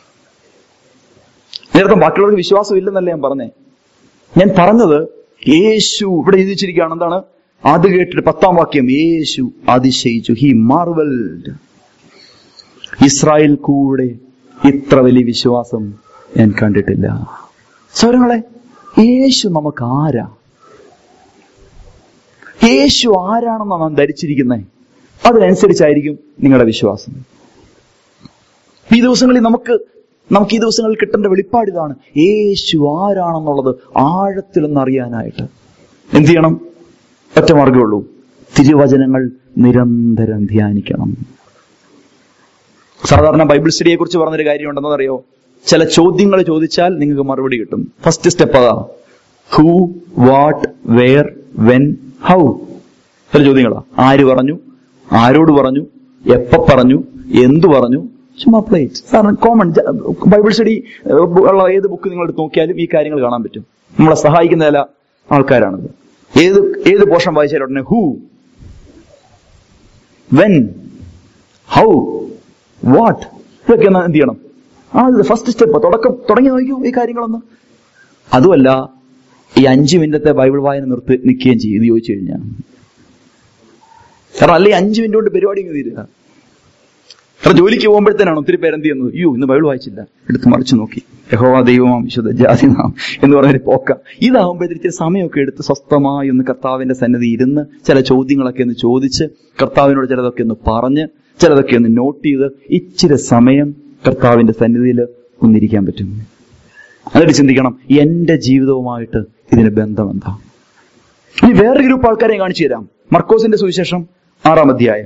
നേരത്തെ ബാക്കിയുള്ളവർക്ക് വിശ്വാസം ഇല്ലെന്നല്ല ഞാൻ പറഞ്ഞേ ഞാൻ പറഞ്ഞത് യേശു ഇവിടെ എഴുതിച്ചിരിക്കുകയാണ് എന്താണ് അത് കേട്ടിട്ട് പത്താം വാക്യം യേശു അതിശയിച്ചു ഹി മാർവൽഡ് ഇസ്രായേൽ കൂടെ ഇത്ര വലിയ വിശ്വാസം ഞാൻ കണ്ടിട്ടില്ല സ്വരങ്ങളെ യേശു നമുക്ക് ആരാ യേശു ആരാണെന്നാണ് നാം ധരിച്ചിരിക്കുന്നത് അതിനനുസരിച്ചായിരിക്കും നിങ്ങളുടെ വിശ്വാസം ഈ ദിവസങ്ങളിൽ നമുക്ക് നമുക്ക് ഈ ദിവസങ്ങളിൽ കിട്ടേണ്ട വെളിപ്പാട് ഇതാണ് യേശു ആരാണെന്നുള്ളത് ആഴത്തിലൊന്ന് അറിയാനായിട്ട് എന്ത് ചെയ്യണം ഒറ്റ മാർഗമുള്ളൂ തിരുവചനങ്ങൾ നിരന്തരം ധ്യാനിക്കണം സാധാരണ ബൈബിൾ സ്റ്റഡിയെ കുറിച്ച് പറഞ്ഞൊരു കാര്യമുണ്ടെന്ന് അറിയോ ചില ചോദ്യങ്ങൾ ചോദിച്ചാൽ നിങ്ങൾക്ക് മറുപടി കിട്ടും ഫസ്റ്റ് സ്റ്റെപ്പ് അതാ who what where when how ചില ചോദ്യങ്ങളാ ആര് പറഞ്ഞു ആരോട് പറഞ്ഞു എപ്പ പറഞ്ഞു എന്തു പറഞ്ഞു ചുമ്മാ പ്ലേറ്റ് സാറിന് കോമൺ ബൈബിൾ സ്റ്റഡി ഉള്ള ഏത് ബുക്ക് നിങ്ങൾ എടുത്ത് നോക്കിയാലും ഈ കാര്യങ്ങൾ കാണാൻ പറ്റും നമ്മളെ സഹായിക്കുന്ന ചില ആൾക്കാരാണത് ഏത് ഏത് പോർഷൻ വായിച്ചാലും ഉടനെ ഹൂ വെൻ ഹൗ വാട്ട് ഇതൊക്കെ ഒന്ന് എന്ത് ചെയ്യണം ആ ഫസ്റ്റ് സ്റ്റെപ്പ് തുടക്കം തുടങ്ങി നോക്കൂ ഈ കാര്യങ്ങളൊന്ന് അതുമല്ല ഈ അഞ്ച് മിനിറ്റത്തെ ബൈബിൾ വായന നിർത്തി നിൽക്കുകയും ചെയ്യും ഇത് ചോദിച്ചു കഴിഞ്ഞാൽ കാരണം അല്ലെങ്കിൽ അഞ്ച് മിനിറ്റ് കൊണ്ട് പരിപാടി ഇങ്ങ് തീരുക കാരണം ജോലിക്ക് പോകുമ്പോഴത്തേനാണ് ഒത്തിരി പേര് എന്ത് ചെയ്യുന്നത് അയ്യോ ഇന്ന് ബൈബിൾ വായിച്ചില്ല എടുത്ത് മറിച്ചു നോക്കി യഹോവ ദൈവമാം വിശുദ്ധ ജാതി നാം എന്ന് പറഞ്ഞൊരു പോക്ക ഇതാകുമ്പോഴത്തേക്ക് ഇത്തിരി സമയമൊക്കെ എടുത്ത് സ്വസ്ഥമായി ഒന്ന് കർത്താവിന്റെ സന്നിധി ഇരുന്ന് ചില ചോദ്യങ്ങളൊക്കെ ഒന്ന് ചോദിച്ച് കർത്താവിനോട് ചിലതൊക്കെ ഒന്ന് പറഞ്ഞ് ചിലതൊക്കെ ഒന്ന് നോട്ട് ചെയ്ത് ഇച്ചിരി സമയം കർത്താവിന്റെ സന്നിധിയിൽ ഒന്നിരിക്കാൻ പറ്റും എന്നിട്ട് ചിന്തിക്കണം എന്റെ ജീവിതവുമായിട്ട് ഇതിന് ബന്ധം എന്താ ഇനി വേറൊരു ഗ്രൂപ്പ് ആൾക്കാരെ കാണിച്ചു തരാം മർക്കോസിന്റെ സുവിശേഷം ആറാം അധ്യായം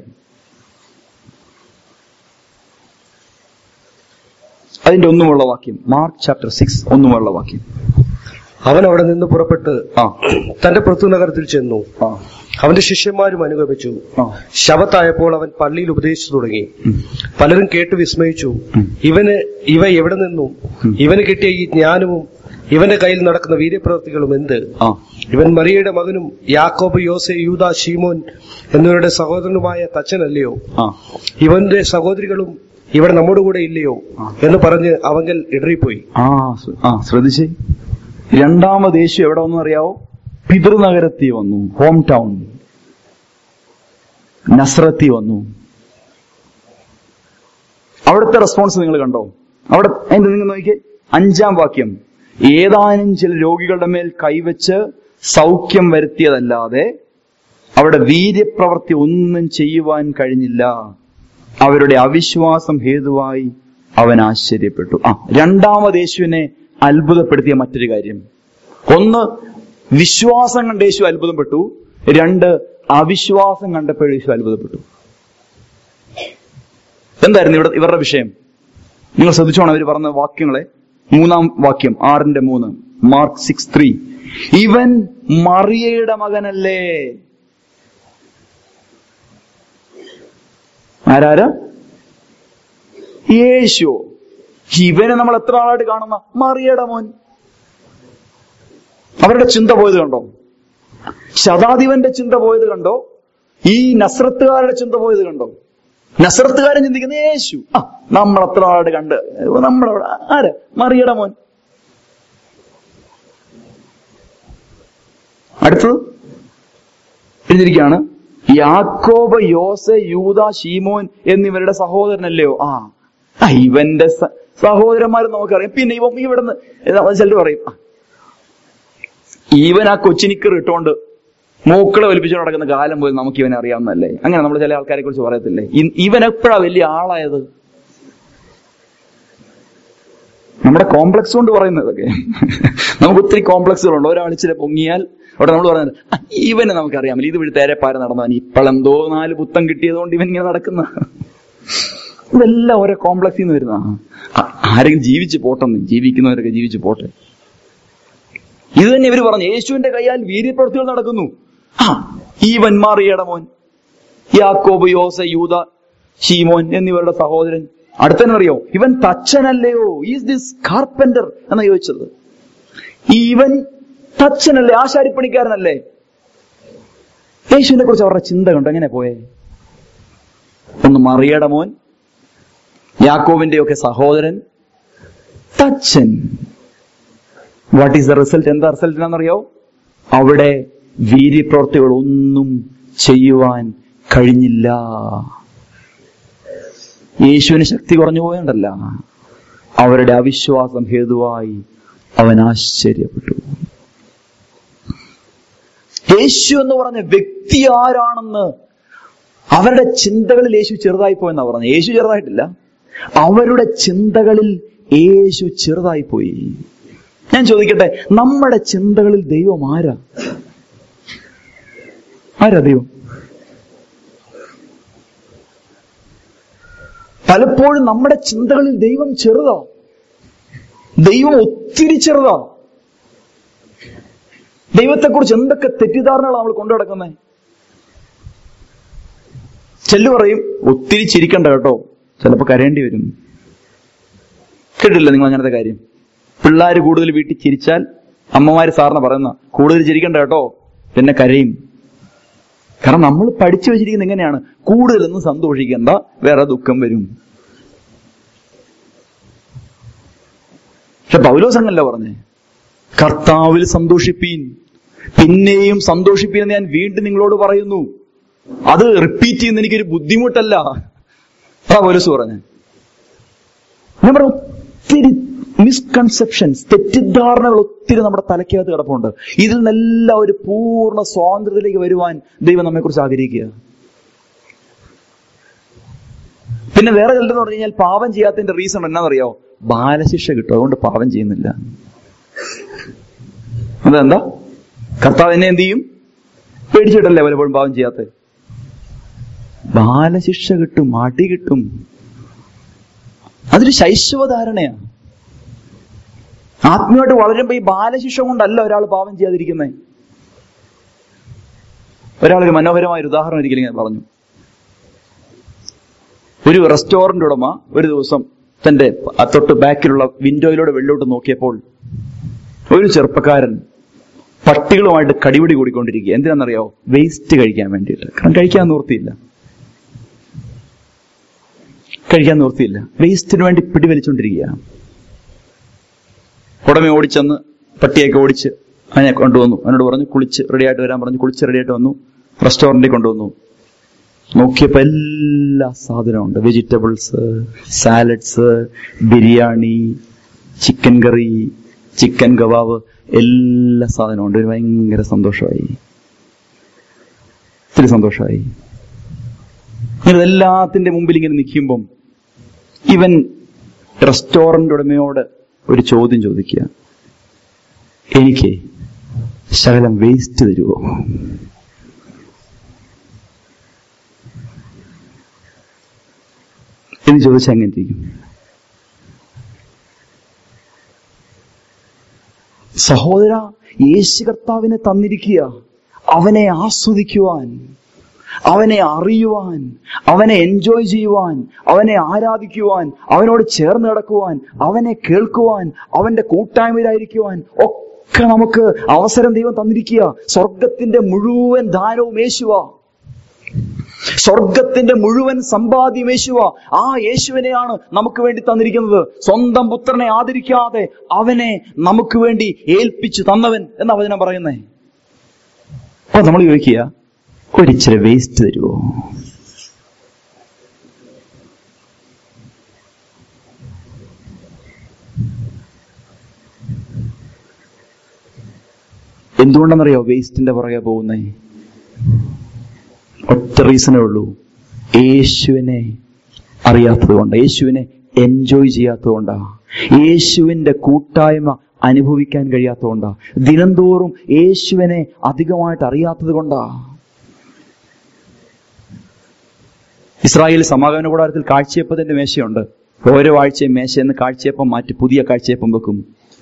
അതിന്റെ ഒന്നുമുള്ള വാക്യം മാർക്ക് ചാപ്റ്റർ സിക്സ് ഒന്നുമുള്ള വാക്യം അവൻ അവിടെ നിന്ന് പുറപ്പെട്ട് ആ തന്റെ പ്രത്തു നഗരത്തിൽ ചെന്നു ആ അവന്റെ ശിഷ്യന്മാരും അനുഗമിച്ചു ആ ശബത്തായപ്പോൾ അവൻ പള്ളിയിൽ ഉപദേശിച്ചു തുടങ്ങി ഉം. പലരും കേട്ട് വിസ്മയിച്ചു ഉം. ഇവന് ഇവ എവിടെ നിന്നും ഉം. ഇവന് കിട്ടിയ ഈ ജ്ഞാനവും ഇവന്റെ കയ്യിൽ നടക്കുന്ന വീര്യപ്രവൃത്തികളും എന്ത് ആ ഇവൻ മറിയയുടെ മകനും യാക്കോബ് യോസെ യൂദ ഷീമോൻ എന്നിവരുടെ സഹോദരനുമായ തച്ചനല്ലയോ ആ ഇവന്റെ സഹോദരികളും ഇവിടെ നമ്മുടെ കൂടെ ഇല്ലയോ എന്ന് പറഞ്ഞ് അവങ്കൽ ഇടറിപ്പോയി ആ ശ്ര- ആ ശ്രദ്ധിച്ചേ രണ്ടാമത് യേശു എവിടെ വന്നു അറിയാവോ പിതൃനഗരത്തിൽ വന്നു ഹോം ടൗൺ നസ്രത്തി വന്നു അവിടുത്തെ റെസ്പോൺസ് നിങ്ങൾ കണ്ടോ അവിടെ അതിന്റെ നിങ്ങൾ നോക്കിയേ അഞ്ചാം വാക്യം ഏതാനും ചില രോഗികളുടെ മേൽ കൈവച്ച് സൗഖ്യം വരുത്തിയതല്ലാതെ അവിടെ വീര്യപ്രവൃത്തി ഒന്നും ചെയ്യുവാൻ കഴിഞ്ഞില്ല അവരുടെ അവിശ്വാസം ഹേതുവായി അവൻ ആശ്ചര്യപ്പെട്ടു ആ രണ്ടാമത് യേശുവിനെ അത്ഭുതപ്പെടുത്തിയ മറ്റൊരു കാര്യം ഒന്ന് വിശ്വാസം കണ്ട് യേശു അത്ഭുതപ്പെട്ടു രണ്ട് അവിശ്വാസം കണ്ടപ്പോൾ യേശു അത്ഭുതപ്പെട്ടു എന്തായിരുന്നു ഇവിടെ ഇവരുടെ വിഷയം നിങ്ങൾ ശ്രദ്ധിച്ചോണം അവർ പറഞ്ഞ വാക്യങ്ങളെ മൂന്നാം വാക്യം ആറിന്റെ മൂന്ന് മാർക്ക് സിക്സ് ത്രീ ഇവൻ മറിയയുടെ മകനല്ലേ ആരാരാ യേശു ഇവനെ നമ്മൾ എത്ര ആളായിട്ട് കാണുന്ന മറിയയുടെ മോൻ അവരുടെ ചിന്ത പോയത് കണ്ടോ ശതാധിപന്റെ ചിന്ത പോയത് കണ്ടോ ഈ നസ്രത്തുകാരുടെ ചിന്ത പോയത് കണ്ടോ നസ്രത്തുകാരൻ ചിന്തിക്കുന്ന യേശു ആ നമ്മൾ എത്ര ആളായിട്ട് കണ്ട് നമ്മളവിടെ ആര് മറിയയുടെ മോൻ അടുത്തത് എഴുതിയിരിക്കുകയാണ് യാക്കോബ് യോസെ യൂത ഷീമോൻ എന്നിവരുടെ സഹോദരനല്ലയോ ആ ആ, ഇവന്റെ സ- സഹോദരന്മാരും നമുക്കറിയാം പിന്നെ ഇവൻ ഇവിടുന്ന് ചിലർ പറയും "ആ, ഇവൻ ആ കൊച്ചിനിക്കർ ഇട്ടോണ്ട് മൂക്കളെ ഒലിപ്പിച്ചു നടക്കുന്ന കാലം പോലും നമുക്ക് ഇവനെ അറിയാവുന്നതല്ലേ അങ്ങനെ നമ്മൾ ചില ആൾക്കാരെ കുറിച്ച് പറയത്തില്ലേ ഇ- ഇവൻ എപ്പോഴാ വലിയ ആളായത് നമ്മുടെ കോംപ്ലക്സ് കൊണ്ട് പറയുന്നതൊക്കെ നമുക്ക് ഒത്തിരി കോംപ്ലക്സുകളുണ്ട് ഒരാൾ ഇച്ചിരി പൊങ്ങിയാൽ അവിടെ നമ്മൾ പറയുന്നത് "ആ, ഇവനെ നമുക്കറിയാമല്ലോ ഇത് വഴി തേരെപ്പാര നടന്നവൻ ഇപ്പോഴെന്തോ നാല് പുത്തം കിട്ടിയതുകൊണ്ട് ഇവൻ ഇങ്ങനെ നടക്കുന്ന ഇതെല്ലാം ഓരോ കോംപ്ലക്സിൽ നിന്ന് വരുന്ന ആരെങ്കിലും ജീവിച്ച് പോട്ടെന്ന് ജീവിക്കുന്നവരൊക്കെ ജീവിച്ച് പോട്ടെ ഇത് തന്നെ ഇവർ പറഞ്ഞു യേശുവിന്റെ കൈയാൽ വീര്യപ്രവൃത്തികൾ നടക്കുന്നു ആ ഈവൻ മാറിയയുടെ മോൻ യാക്കോബ് യോസ യൂത ഷീമോൻ എന്നിവരുടെ സഹോദരൻ അടുത്തനറിയോ ഇവൻ തച്ചനല്ലയോ ഈസ് ദിസ് കാർപ്പന്റർ എന്ന് ചോദിച്ചത് ഇവൻ തച്ചനല്ലേ ആശാരിപ്പണിക്കാരനല്ലേ യേശുവിനെ കുറിച്ച് അവരുടെ ചിന്ത കണ്ടു എങ്ങനെ പോയേ ഒന്ന് മറിയയുടെ മോൻ യാക്കോവിന്റെ ഒക്കെ സഹോദരൻ തച്ചൻ വാട്ട് ഈസ് ദ റിസൾട്ട് എന്താ റിസൾട്ട് എന്നാണെന്നറിയോ അവിടെ വീര്യപ്രവർത്തികൾ ഒന്നും ചെയ്യുവാൻ കഴിഞ്ഞില്ല യേശുവിന് ശക്തി കുറഞ്ഞു പോയണ്ടല്ല അവരുടെ അവിശ്വാസം ഹേതുവായി അവൻ ആശ്ചര്യപ്പെട്ടു യേശു എന്ന് പറഞ്ഞ വ്യക്തി ആരാണെന്ന് അവരുടെ ചിന്തകളിൽ യേശു ചെറുതായി പോയെന്നാ പറഞ്ഞത് യേശു ചെറുതായിട്ടില്ല അവരുടെ ചിന്തകളിൽ യേശു ചെറുതായി പോയി ഞാൻ ചോദിക്കട്ടെ നമ്മുടെ ചിന്തകളിൽ ദൈവം ആരാ ആരാ ദൈവം പലപ്പോഴും നമ്മുടെ ചിന്തകളിൽ ദൈവം ചെറുതാ ദൈവം ഒത്തിരി ചെറുതാ ദൈവത്തെക്കുറിച്ച് എന്തൊക്കെ തെറ്റിദ്ധാരണകളാണ് നമ്മൾ കൊണ്ടു നടക്കുന്നത് ചെല്ലു പറയും ഒത്തിരി ചിരിക്കണ്ട കേട്ടോ ചിലപ്പോ കരയേണ്ടി വരും കേട്ടില്ല നിങ്ങൾ അങ്ങനത്തെ കാര്യം പിള്ളേർ കൂടുതൽ വീട്ടിൽ ചിരിച്ചാൽ അമ്മമാര് സാറിന് പറയുന്ന കൂടുതൽ ചിരിക്കണ്ട കേട്ടോ പിന്നെ കരയും കാരണം നമ്മൾ പഠിച്ചു വെച്ചിരിക്കുന്നത് എങ്ങനെയാണ് കൂടുതലൊന്നും സന്തോഷിക്കണ്ട വേറെ ദുഃഖം വരും പക്ഷെ പൗലോസ് അങ്ങല്ല പറഞ്ഞേ കർത്താവിൽ സന്തോഷിപ്പീൻ പിന്നെയും സന്തോഷിപ്പീൻ എന്ന് ഞാൻ വീണ്ടും നിങ്ങളോട് പറയുന്നു അത് റിപ്പീറ്റ് ചെയ്യുന്ന എനിക്കൊരു ബുദ്ധിമുട്ടല്ല അതാ പൗലോസ് പറഞ്ഞേ ഞാൻ പറഞ്ഞു ഒത്തിരി മിസ്കൺസെപ്ഷൻസ് തെറ്റിദ്ധാരണകൾ ഒത്തിരി നമ്മുടെ തലയ്ക്കകത്ത് കിടപ്പുണ്ട് ഇതിൽ നിന്നെല്ലാം ഒരു പൂർണ്ണ സ്വാതന്ത്ര്യത്തിലേക്ക് വരുവാൻ ദൈവം നമ്മെ കുറിച്ച് ആഗ്രഹിക്കുക പിന്നെ വേറെ ചിലരെന്ന് പറഞ്ഞു കഴിഞ്ഞാൽ പാപം ചെയ്യാത്തതിന്റെ റീസൺ എന്നാണെന്നറിയോ ബാലശിക്ഷ കിട്ടും അതുകൊണ്ട് പാപം ചെയ്യുന്നില്ല അതെന്താ കർത്താവ് എന്നെ എന്ത് ചെയ്യും പേടിച്ചിട്ടല്ലേ പലപ്പോഴും പാപം ചെയ്യാത്ത ബാലശിക്ഷ കിട്ടും അടി കിട്ടും അതൊരു ശൈശവധാരണയാ ആത്മീയമായിട്ട് വളരുമ്പോ ഈ ബാലശിക്ഷ കൊണ്ടല്ല ഒരാൾ പാപം ചെയ്യാതിരിക്കുന്നത് ഒരാളൊരു മനോഹരമായ ഒരു ഉദാഹരണം ഒരിക്കലും ഞാൻ പറഞ്ഞു ഒരു റെസ്റ്റോറന്റ് ഉടമ ഒരു ദിവസം തന്റെ തൊട്ട് ബാക്കിലുള്ള വിൻഡോയിലൂടെ വെള്ളോട്ട് നോക്കിയപ്പോൾ ഒരു ചെറുപ്പക്കാരൻ പട്ടികളുമായിട്ട് കടിപിടി കൂടിക്കൊണ്ടിരിക്കുക എന്തിനാണെന്നറിയോ വേസ്റ്റ് കഴിക്കാൻ വേണ്ടിയിട്ട് കാരണം കഴിക്കാൻ നിവൃത്തിയില്ല കഴിക്കാൻ നിവൃത്തിയില്ല വേസ്റ്റിന് വേണ്ടി പിടിവലിച്ചുകൊണ്ടിരിക്കുക ഉടമ ഓടിച്ചെന്ന് പട്ടിയൊക്കെ ഓടിച്ച് അതിനെ കൊണ്ടുവന്നു അവനോട് പറഞ്ഞു കുളിച്ച് റെഡിയായിട്ട് വരാൻ പറഞ്ഞു കുളിച്ച് റെഡിയായിട്ട് വന്നു റെസ്റ്റോറന്റിൽ കൊണ്ടുവന്നു നോക്കിയപ്പോ എല്ലാ സാധനവും ഉണ്ട് vegetables salads biryani chicken curry chicken kebab എല്ലാ സാധനവും ഉണ്ട് ഒരു ഭയങ്കര സന്തോഷമായി ഒത്തിരി സന്തോഷമായി ഇങ്ങനെ എല്ലാത്തിന്റെ മുമ്പിൽ ഇങ്ങനെ നിൽക്കുമ്പം ഇവൻ റെസ്റ്റോറന്റ് ഉടമയോട് ഒരു ചോദ്യം ചോദിക്കുക എനിക്ക് ശകലം വേസ്റ്റ് തരുമോ എന്ന് ചോദിച്ചാൽ എങ്ങനെ ഇരിക്കും സഹോദര യേശു കർത്താവിനെ തന്നിരിക്കുക അവനെ ആസ്വദിക്കുവാൻ അവനെ അറിയുവാൻ അവനെ എൻജോയ് ചെയ്യുവാൻ അവനെ ആരാധിക്കുവാൻ അവനോട് ചേർന്ന് കിടക്കുവാൻ അവനെ കേൾക്കുവാൻ അവന്റെ കൂട്ടായ്മയിലായിരിക്കുവാൻ ഒക്കെ നമുക്ക് അവസരം ദൈവം തന്നിരിക്കുക സ്വർഗത്തിന്റെ മുഴുവൻ ദാനവും യേശുവാ സ്വർഗത്തിന്റെ മുഴുവൻ സമ്പാദ്യം യേശുവ ആ യേശുവിനെയാണ് നമുക്ക് വേണ്ടി തന്നിരിക്കുന്നത് സ്വന്തം പുത്രനെ ആദരിക്കാതെ അവനെ നമുക്ക് വേണ്ടി ഏൽപ്പിച്ചു തന്നവൻ എന്ന വചനം പറയുന്നേ അപ്പൊ നമ്മൾ ചോദിക്കുക ഒരിച്ചിരി വേസ്റ്റ് തരുമോ എന്തുകൊണ്ടെന്നറിയോ വേസ്റ്റിന്റെ പുറകെ പോകുന്നേ ഒറ്റ റീസണേ ഉള്ളൂ യേശുവിനെ അറിയാത്തത് കൊണ്ട് യേശുവിനെ എൻജോയ് ചെയ്യാത്തത് കൊണ്ടാ യേശുവിന്റെ കൂട്ടായ്മ അനുഭവിക്കാൻ കഴിയാത്തതുകൊണ്ടാ ദിനംതോറും യേശുവിനെ അധികമായിട്ട് അറിയാത്തത് കൊണ്ടാ ഇസ്രായേൽ സമാഗമന കൂടാരത്തിൽ കാഴ്ചയപ്പത്തിന്റെ മേശയുണ്ട് ഓരോ ആഴ്ചയും മേശയെന്ന് കാഴ്ചയപ്പം മാറ്റി പുതിയ കാഴ്ചയപ്പം വെക്കും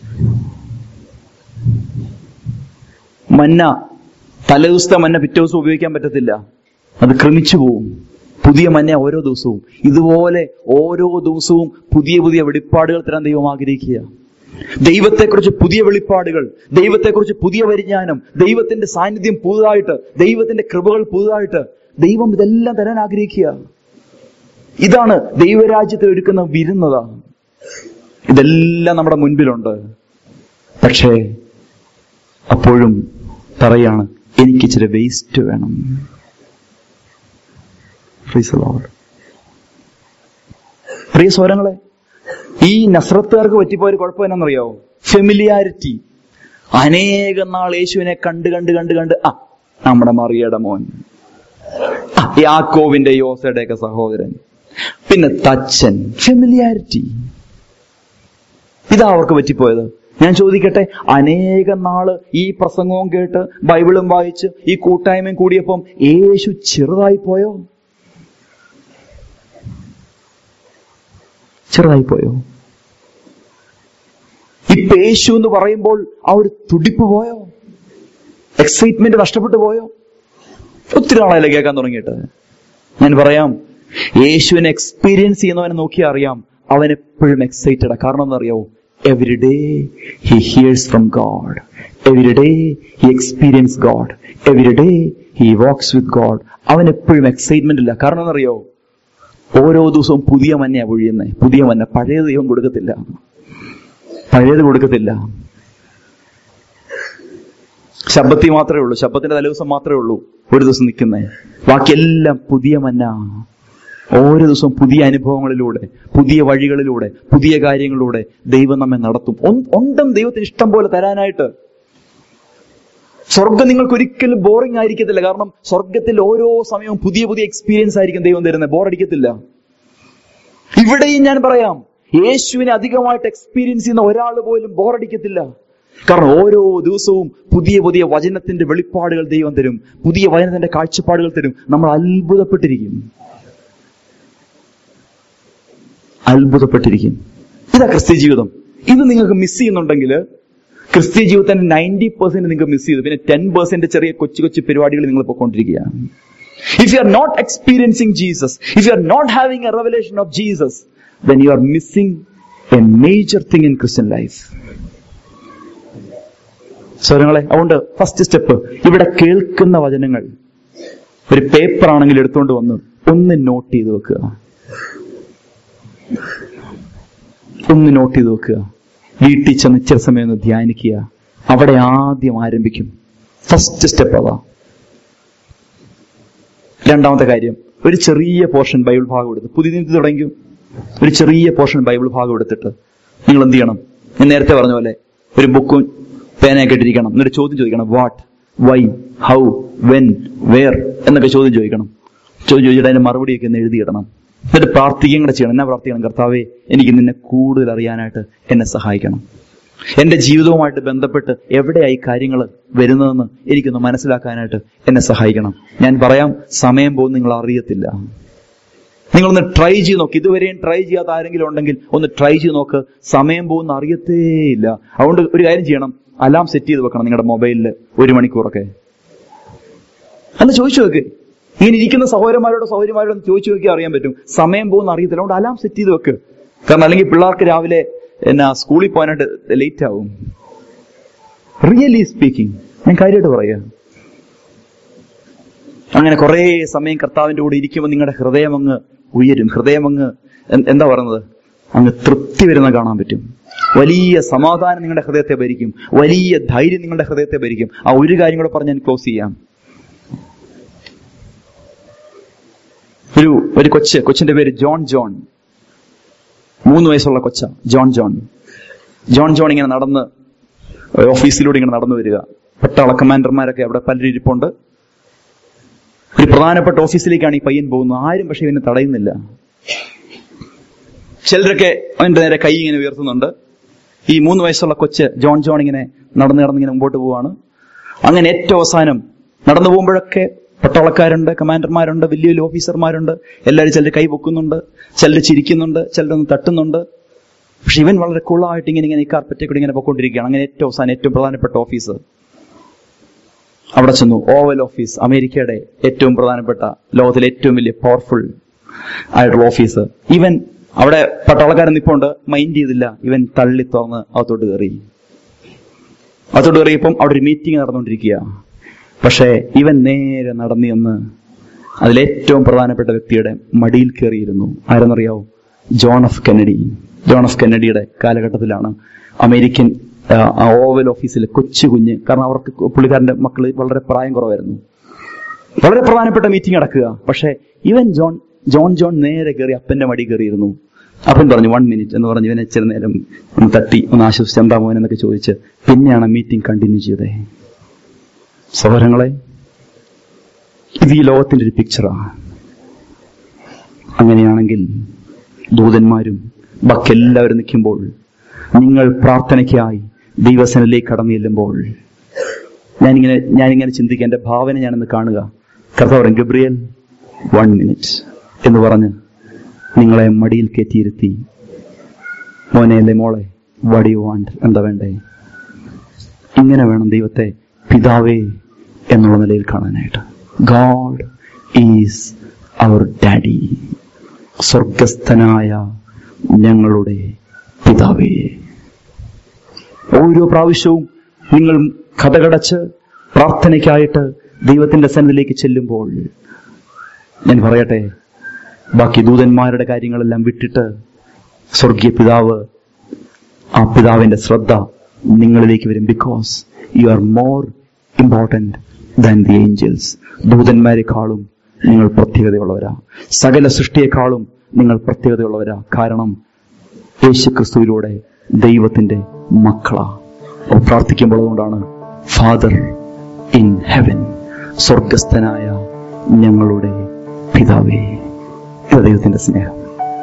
മന്ന തലേദിവസത്തെ മന്ന പിറ്റേ ദിവസം ഉപയോഗിക്കാൻ പറ്റത്തില്ല അത് ക്രമിച്ചു പോവും പുതിയ മന്ന ഓരോ ദിവസവും ഇതുപോലെ ഓരോ ദിവസവും പുതിയ പുതിയ വെളിപ്പാടുകൾ തരാൻ ദൈവം ആഗ്രഹിക്കുക ദൈവത്തെക്കുറിച്ച് പുതിയ വെളിപ്പാടുകൾ ദൈവത്തെക്കുറിച്ച് പുതിയ പരിജ്ഞാനം ദൈവത്തിന്റെ സാന്നിധ്യം പുതുതായിട്ട് ദൈവത്തിന്റെ കൃപകൾ പുതുതായിട്ട് ദൈവം ഇതെല്ലാം തരാൻ ആഗ്രഹിക്കുക ഇതാണ് ദൈവരാജ്യത്തിൽ ഒരുക്കുന്ന വിരുന്നതാ ഇതെല്ലാം നമ്മുടെ മുൻപിലുണ്ട് പക്ഷേ അപ്പോഴും പറയാണ് എനിക്ക് ഇച്ചിരി വേസ്റ്റ് വേണം Praise the Lord. പ്രിയ സ്വരങ്ങളെ ഈ നസ്രത്തുകാർക്ക് പറ്റിപ്പോയ ഒരു കുഴപ്പം എന്നാണെന്നറിയാവോ ഫെമിലിയാരിറ്റി അനേകം നാൾ യേശുവിനെ കണ്ട് കണ്ട് കണ്ട് കണ്ട് ആ നമ്മുടെ മറിയയുടെ മോൻ ആ, യാക്കോവിന്റെ യോസയുടെ ഒക്കെ സഹോദരൻ പിന്നെ തച്ചൻ ഫെമിലിയാരിറ്റി ഇതാ അവർക്ക് പറ്റിപ്പോയത് ഞാൻ ചോദിക്കട്ടെ അനേകം നാള് ഈ പ്രസംഗവും കേട്ട് ബൈബിളും വായിച്ച് ഈ കൂട്ടായ്മയും കൂടിയപ്പം യേശു ചെറുതായി പോയോ ചെറുതായി പോയോ ഇപ്പൊ യേശു എന്ന് പറയുമ്പോൾ ആ ഒരു തുടിപ്പ് പോയോ എക്സൈറ്റ്മെന്റ് നഷ്ടപ്പെട്ടു പോയോ ഒത്തിരി നാളായല്ലേ കേൾക്കാൻ തുടങ്ങിയിട്ട് ഞാൻ പറയാം യേശുവിനെ എക്സ്പീരിയൻസ് ചെയ്യുന്നവനെ നോക്കിയാൽ അറിയാം അവൻ എപ്പോഴും എക്സൈറ്റഡ് കാരണം എന്നറിയാവോ every day he hears from God every day he experience God every day he walks with God അവൻ എപ്പോഴും എക്സൈറ്റ്മെന്റ് ഇല്ല കാരണം എന്നറിയോ ഓരോ ദിവസവും പുതിയ മഞ്ഞയാ പൊഴിയുന്നേ പുതിയ മഞ്ഞ പഴയ ദൈവം കൊടുക്കത്തില്ല പഴയത് കൊടുക്കത്തില്ല ശബ്ദത്തിൽ മാത്രമേ ഉള്ളൂ ശബ്ദത്തിന്റെ തലേദിവസം മാത്രമേ ഉള്ളൂ ഒരു ദിവസം നിൽക്കുന്നേ ബാക്കിയെല്ലാം പുതിയ മന്ന ഓരോ ദിവസവും പുതിയ അനുഭവങ്ങളിലൂടെ പുതിയ വഴികളിലൂടെ പുതിയ കാര്യങ്ങളിലൂടെ ദൈവം നമ്മെ നടത്തും ഒ- ഉണ്ടും ദൈവത്തിന് ഇഷ്ടം പോലെ തരാനായിട്ട് സ്വർഗം നിങ്ങൾക്ക് ഒരിക്കലും ബോറിംഗ് ആയിരിക്കത്തില്ല കാരണം സ്വർഗത്തിൽ ഓരോ സമയവും പുതിയ പുതിയ എക്സ്പീരിയൻസ് ആയിരിക്കും ദൈവം തരുന്നത് ബോറടിക്കത്തില്ല ഇവിടെയും ഞാൻ പറയാം യേശുവിനെ അധികമായിട്ട് എക്സ്പീരിയൻസ് ചെയ്യുന്ന ഒരാൾ പോലും ബോറടിക്കത്തില്ല കാരണം ഓരോ ദിവസവും പുതിയ പുതിയ വചനത്തിന്റെ വെളിപ്പാടുകൾ ദൈവം തരും പുതിയ വചനത്തിന്റെ കാഴ്ചപ്പാടുകൾ തരും നമ്മൾ അത്ഭുതപ്പെട്ടിരിക്കും അത്ഭുതപ്പെട്ടിരിക്കും ഇതാ ക്രിസ്ത്യ ജീവിതം ഇത് നിങ്ങൾക്ക് മിസ് ചെയ്യുന്നുണ്ടെങ്കിൽ ക്രിസ്ത്യ ജീവിതത്തിന്റെ നയൻറ്റി പെർസെന്റ് നിങ്ങൾക്ക് മിസ് ചെയ്തു പിന്നെ ടെൻ പെർസെന്റ് ചെറിയ കൊച്ചു കൊച്ചു പരിപാടികൾ നിങ്ങൾ പൊയ്ക്കൊണ്ടിരിക്കുകയാണ് if you are not experiencing Jesus if you are not having a revelation of Jesus then you are missing a major thing in Christian life. സ്വരങ്ങളെ അതുകൊണ്ട് ഫസ്റ്റ് സ്റ്റെപ്പ് ഇവിടെ കേൾക്കുന്ന വചനങ്ങൾ ഒരു പേപ്പർ ആണെങ്കിൽ എടുത്തുകൊണ്ട് വന്ന് ഒന്ന് നോട്ട് ചെയ്ത് വെക്കുക ഒന്ന് നോട്ട് ചെയ്ത് വെക്കുക വീട്ടിൽ ചെന്ന് ഇച്ചിരി സമയം ഒന്ന് ധ്യാനിക്കുക അവിടെ ആദ്യം ആരംഭിക്കും ഫസ്റ്റ് സ്റ്റെപ്പ് അതാ രണ്ടാമത്തെ കാര്യം ഒരു ചെറിയ പോർഷൻ ബൈബിൾ ഭാഗം എടുത്ത് പുതിയ നിയമത്തിൽ തുടങ്ങിയും ഒരു ചെറിയ പോർഷൻ ബൈബിൾ ഭാഗം എടുത്തിട്ട് നിങ്ങൾ എന്ത് ചെയ്യണം ഞാൻ നേരത്തെ പറഞ്ഞ പോലെ ഒരു ബുക്കും പേനയൊക്കെ ഇട്ടിരിക്കണം എന്നിട്ട് ചോദ്യം ചോദിക്കണം what why how when where എന്നൊക്കെ ചോദ്യം ചോദിക്കണം ചോദ്യം ചോദിച്ചിട്ട് അതിന്റെ മറുപടിയൊക്കെ ഒന്ന് എഴുതിയിടണം എന്നിട്ട് പ്രാർത്ഥിക്കുകയും കൂടെ ചെയ്യണം എന്നാ പ്രാർത്ഥിക്കണം കർത്താവേ എനിക്ക് നിന്നെ കൂടുതൽ അറിയാനായിട്ട് എന്നെ സഹായിക്കണം എന്റെ ജീവിതവുമായിട്ട് ബന്ധപ്പെട്ട് എവിടെയായി കാര്യങ്ങൾ വരുന്നതെന്ന് എനിക്കൊന്ന് മനസ്സിലാക്കാനായിട്ട് എന്നെ സഹായിക്കണം ഞാൻ പറയാം സമയം പോകും നിങ്ങൾ അറിയത്തില്ല നിങ്ങളൊന്ന് ട്രൈ ചെയ്ത് നോക്ക് ഇതുവരെയും ട്രൈ ചെയ്യാത്ത ആരെങ്കിലും ഉണ്ടെങ്കിൽ ഒന്ന് ട്രൈ ചെയ്ത് നോക്ക് സമയം പോകുന്ന അറിയത്തേയില്ല അതുകൊണ്ട് ഒരു കാര്യം ചെയ്യണം അലാം സെറ്റ് ചെയ്ത് വെക്കണം നിങ്ങളുടെ മൊബൈലിൽ ഒരു മണിക്കൂറൊക്കെ അന്ന് ചോദിച്ചു നോക്ക് ഇങ്ങനെ ഇരിക്കുന്ന സഹോദരന്മാരോട് സഹോദരിമാരോട് ഒന്ന് ചോദിച്ചു നോക്കി അറിയാൻ പറ്റും സമയം പോകുന്ന അറിയത്തില്ല അതുകൊണ്ട് അലാം സെറ്റ് ചെയ്ത് വെക്ക് കാരണം അല്ലെങ്കിൽ പിള്ളേർക്ക് രാവിലെ എന്നാ സ്കൂളിൽ പോകാനായിട്ട് ലേറ്റ് ആവും റിയലി സ്പീക്കിംഗ് ഞാൻ കാര്യമായിട്ട് പറയാ അങ്ങനെ കുറെ സമയം കർത്താവിന്റെ കൂടെ ഇരിക്കുമ്പോൾ നിങ്ങളുടെ ഹൃദയം അങ്ങ് ഉയരും ഹൃദയം അങ്ങ് എൻ- എന്താ പറയുന്നത് അങ്ങ് തൃപ്തി വരുന്ന കാണാൻ പറ്റും വലിയ സമാധാനം നിങ്ങളുടെ ഹൃദയത്തെ ഭരിക്കും വലിയ ധൈര്യം നിങ്ങളുടെ ഹൃദയത്തെ ഭരിക്കും ആ ഒരു കാര്യം കൂടെ പറഞ്ഞ് ഞാൻ ക്ലോസ് ചെയ്യാം ഒരു ഒരു കൊച്ച് കൊച്ചിന്റെ പേര് ജോൺ ജോൺ മൂന്ന് വയസ്സുള്ള കൊച്ച ജോൺ ജോൺ ജോൺ ജോൺ ഇങ്ങനെ നടന്ന് ഓഫീസിലൂടെ ഇങ്ങനെ നടന്നു വരിക പട്ടാള കമാൻഡർമാരൊക്കെ അവിടെ പലരും ഇരിപ്പുണ്ട് ഒരു പ്രധാനപ്പെട്ട ഓഫീസിലേക്കാണ് ഈ പയ്യൻ പോകുന്നത് ആരും പക്ഷെ ഇവനെ തടയുന്നില്ല ചിലരൊക്കെ അവന്റെ നേരെ കൈ ഇങ്ങനെ ഉയർത്തുന്നുണ്ട് ഈ മൂന്ന് വയസ്സുള്ള കൊച്ച് ജോൺ ജോൺ ഇങ്ങനെ നടന്ന് നടന്ന് ഇങ്ങനെ മുമ്പോട്ട് പോവാണ് അങ്ങനെ ഏറ്റവും അവസാനം നടന്നു പോകുമ്പോഴൊക്കെ പട്ടാളക്കാരുണ്ട് കമാൻഡർമാരുണ്ട് വലിയ വലിയ ഓഫീസർമാരുണ്ട് എല്ലാവരും ചിലർ കൈ പൊക്കുന്നുണ്ട് ചിലർ ചിരിക്കുന്നുണ്ട് ചിലരൊന്ന് തട്ടുന്നുണ്ട് പക്ഷെ ഇവൻ വളരെ കൂളായിട്ട് ഇങ്ങനെ ഇങ്ങനെ ഈ കാർപ്പറ്റേ കൂടി ഇങ്ങനെ പൊക്കോണ്ടിരിക്കുകയാണ് അങ്ങനെ ഏറ്റവും അവസാനം ഏറ്റവും പ്രധാനപ്പെട്ട ഓഫീസ് അവിടെ ചെന്നു ഓവൽ ഓഫീസ് അമേരിക്കയുടെ ഏറ്റവും പ്രധാനപ്പെട്ട ലോകത്തിലെ ഏറ്റവും വലിയ പവർഫുൾ ആയിട്ടുള്ള ഓഫീസ് ഇവൻ അവിടെ പട്ടാളക്കാരൻ നിപ്പോണ്ട് മൈൻഡ് ചെയ്തില്ല ഇവൻ തള്ളി തുറന്ന് അകത്തോട്ട് കയറി അകത്തോട്ട് കയറിയപ്പം അവിടെ ഒരു മീറ്റിംഗ് നടന്നുകൊണ്ടിരിക്കുക പക്ഷേ ഇവൻ നേരെ നടന്നു എന്ന് അതിലേറ്റവും പ്രധാനപ്പെട്ട വ്യക്തിയുടെ മടിയിൽ കയറിയിരുന്നു ആരെന്നറിയാവോ John of Kennedy John of കെന്നഡിയുടെ കാലഘട്ടത്തിലാണ് അമേരിക്കൻ ആ, ആ ഓവൽ ഓഫീസിലെ കൊച്ചു കുഞ്ഞ് കാരണം അവർക്ക് പുള്ളിക്കാരന്റെ മക്കള് വളരെ പ്രായം കുറവായിരുന്നു വളരെ പ്രധാനപ്പെട്ട മീറ്റിംഗ് നടക്കുക പക്ഷേ ഇവൻ ജോൺ ജോൺ ജോൺ നേരെ കയറി അപ്പന്റെ മടി കയറിയിരുന്നു അപ്പൻ പറഞ്ഞു വൺ മിനിറ്റ് എന്ന് പറഞ്ഞ് ഇവനെ ഇച്ചിരി നേരം ഒന്ന് തട്ടി ഒന്ന് ആശ്വസിച്ച് എന്താ മോൻ എന്നൊക്കെ ചോദിച്ച് പിന്നെയാണ് മീറ്റിംഗ് കണ്ടിന്യൂ ചെയ്തേ സഹോദരങ്ങളെ ഇത് ഈ ലോകത്തിന്റെ ഒരു പിക്ചറാണ് അങ്ങനെയാണെങ്കിൽ ദൂതന്മാരും ബാക്കിയെല്ലാവരും നിൽക്കുമ്പോൾ നിങ്ങൾ പ്രാർത്ഥനയ്ക്കായി ദൈവസനിലേക്ക് കടന്നു ചെല്ലുമ്പോൾ ഞാനിങ്ങനെ ഞാനിങ്ങനെ ചിന്തിക്കുക എന്റെ ഭാവന ഞാനൊന്ന് കാണുക കർത്താവ് ഗബ്രിയൽ വൺ മിനിറ്റ് എന്ന് പറഞ്ഞ് നിങ്ങളെ മടിയിൽ കയറ്റിയിരുത്തി മോനെ അല്ലേ മോളെ വടി വാണ്ട് എന്താ വേണ്ടേ ഇങ്ങനെ വേണം ദൈവത്തെ പിതാവേ എന്നുള്ള നിലയിൽ കാണാനായിട്ട് ഗോഡ് ഈസ് അവർ ഡാഡി സ്വർഗസ്ഥനായ ഞങ്ങളുടെ പിതാവേ ഓരോ പ്രാവശ്യവും നിങ്ങൾ കഥകടച്ച് പ്രാർത്ഥനയ്ക്കായിട്ട് ദൈവത്തിന്റെ സന്നിധിയിലേക്ക് ചെല്ലുമ്പോൾ ഞാൻ പറയട്ടെ ബാക്കി ദൂതന്മാരുടെ കാര്യങ്ങളെല്ലാം വിട്ടിട്ട് സ്വർഗീയ പിതാവ് ആ പിതാവിന്റെ ശ്രദ്ധ നിങ്ങളിലേക്ക് വരും because you are more important than the angels ദൂതന്മാരെക്കാളും നിങ്ങൾ പ്രത്യേകതയുള്ളവരാ സകല സൃഷ്ടിയെക്കാളും നിങ്ങൾ പ്രത്യേകതയുള്ളവരാ കാരണം യേശു ക്രിസ്തുവിലൂടെ ദൈവത്തിന്റെ മക്കളാ അപ്പോൾ പ്രാർത്ഥിക്കുമ്പോൾ അതുകൊണ്ടാണ് ഫാദർ ഇൻ ഹെവൻ സ്വർഗസ്ഥനായ ഞങ്ങളുടെ പിതാവേ ഇത് ദൈവത്തിന്റെ സ്നേഹം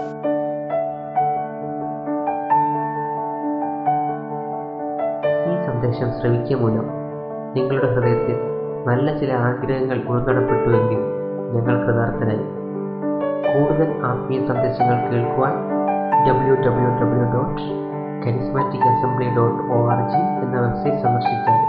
ഈ സന്ദേശം ശ്രവിക്കുക മൂലം നിങ്ങളുടെ ഹൃദയത്തിൽ നല്ല ചില ആഗ്രഹങ്ങൾ ഉൾനടപ്പെട്ടുവെങ്കിൽ ഞങ്ങൾ കൃതാർത്ഥനായി കൂടുതൽ ആത്മീയ സന്ദേശങ്ങൾ കേൾക്കുവാൻ W W W dot charismatic assembly dot O R G എന്ന വെബ്സൈറ്റ് സന്ദർശിച്ചാൽ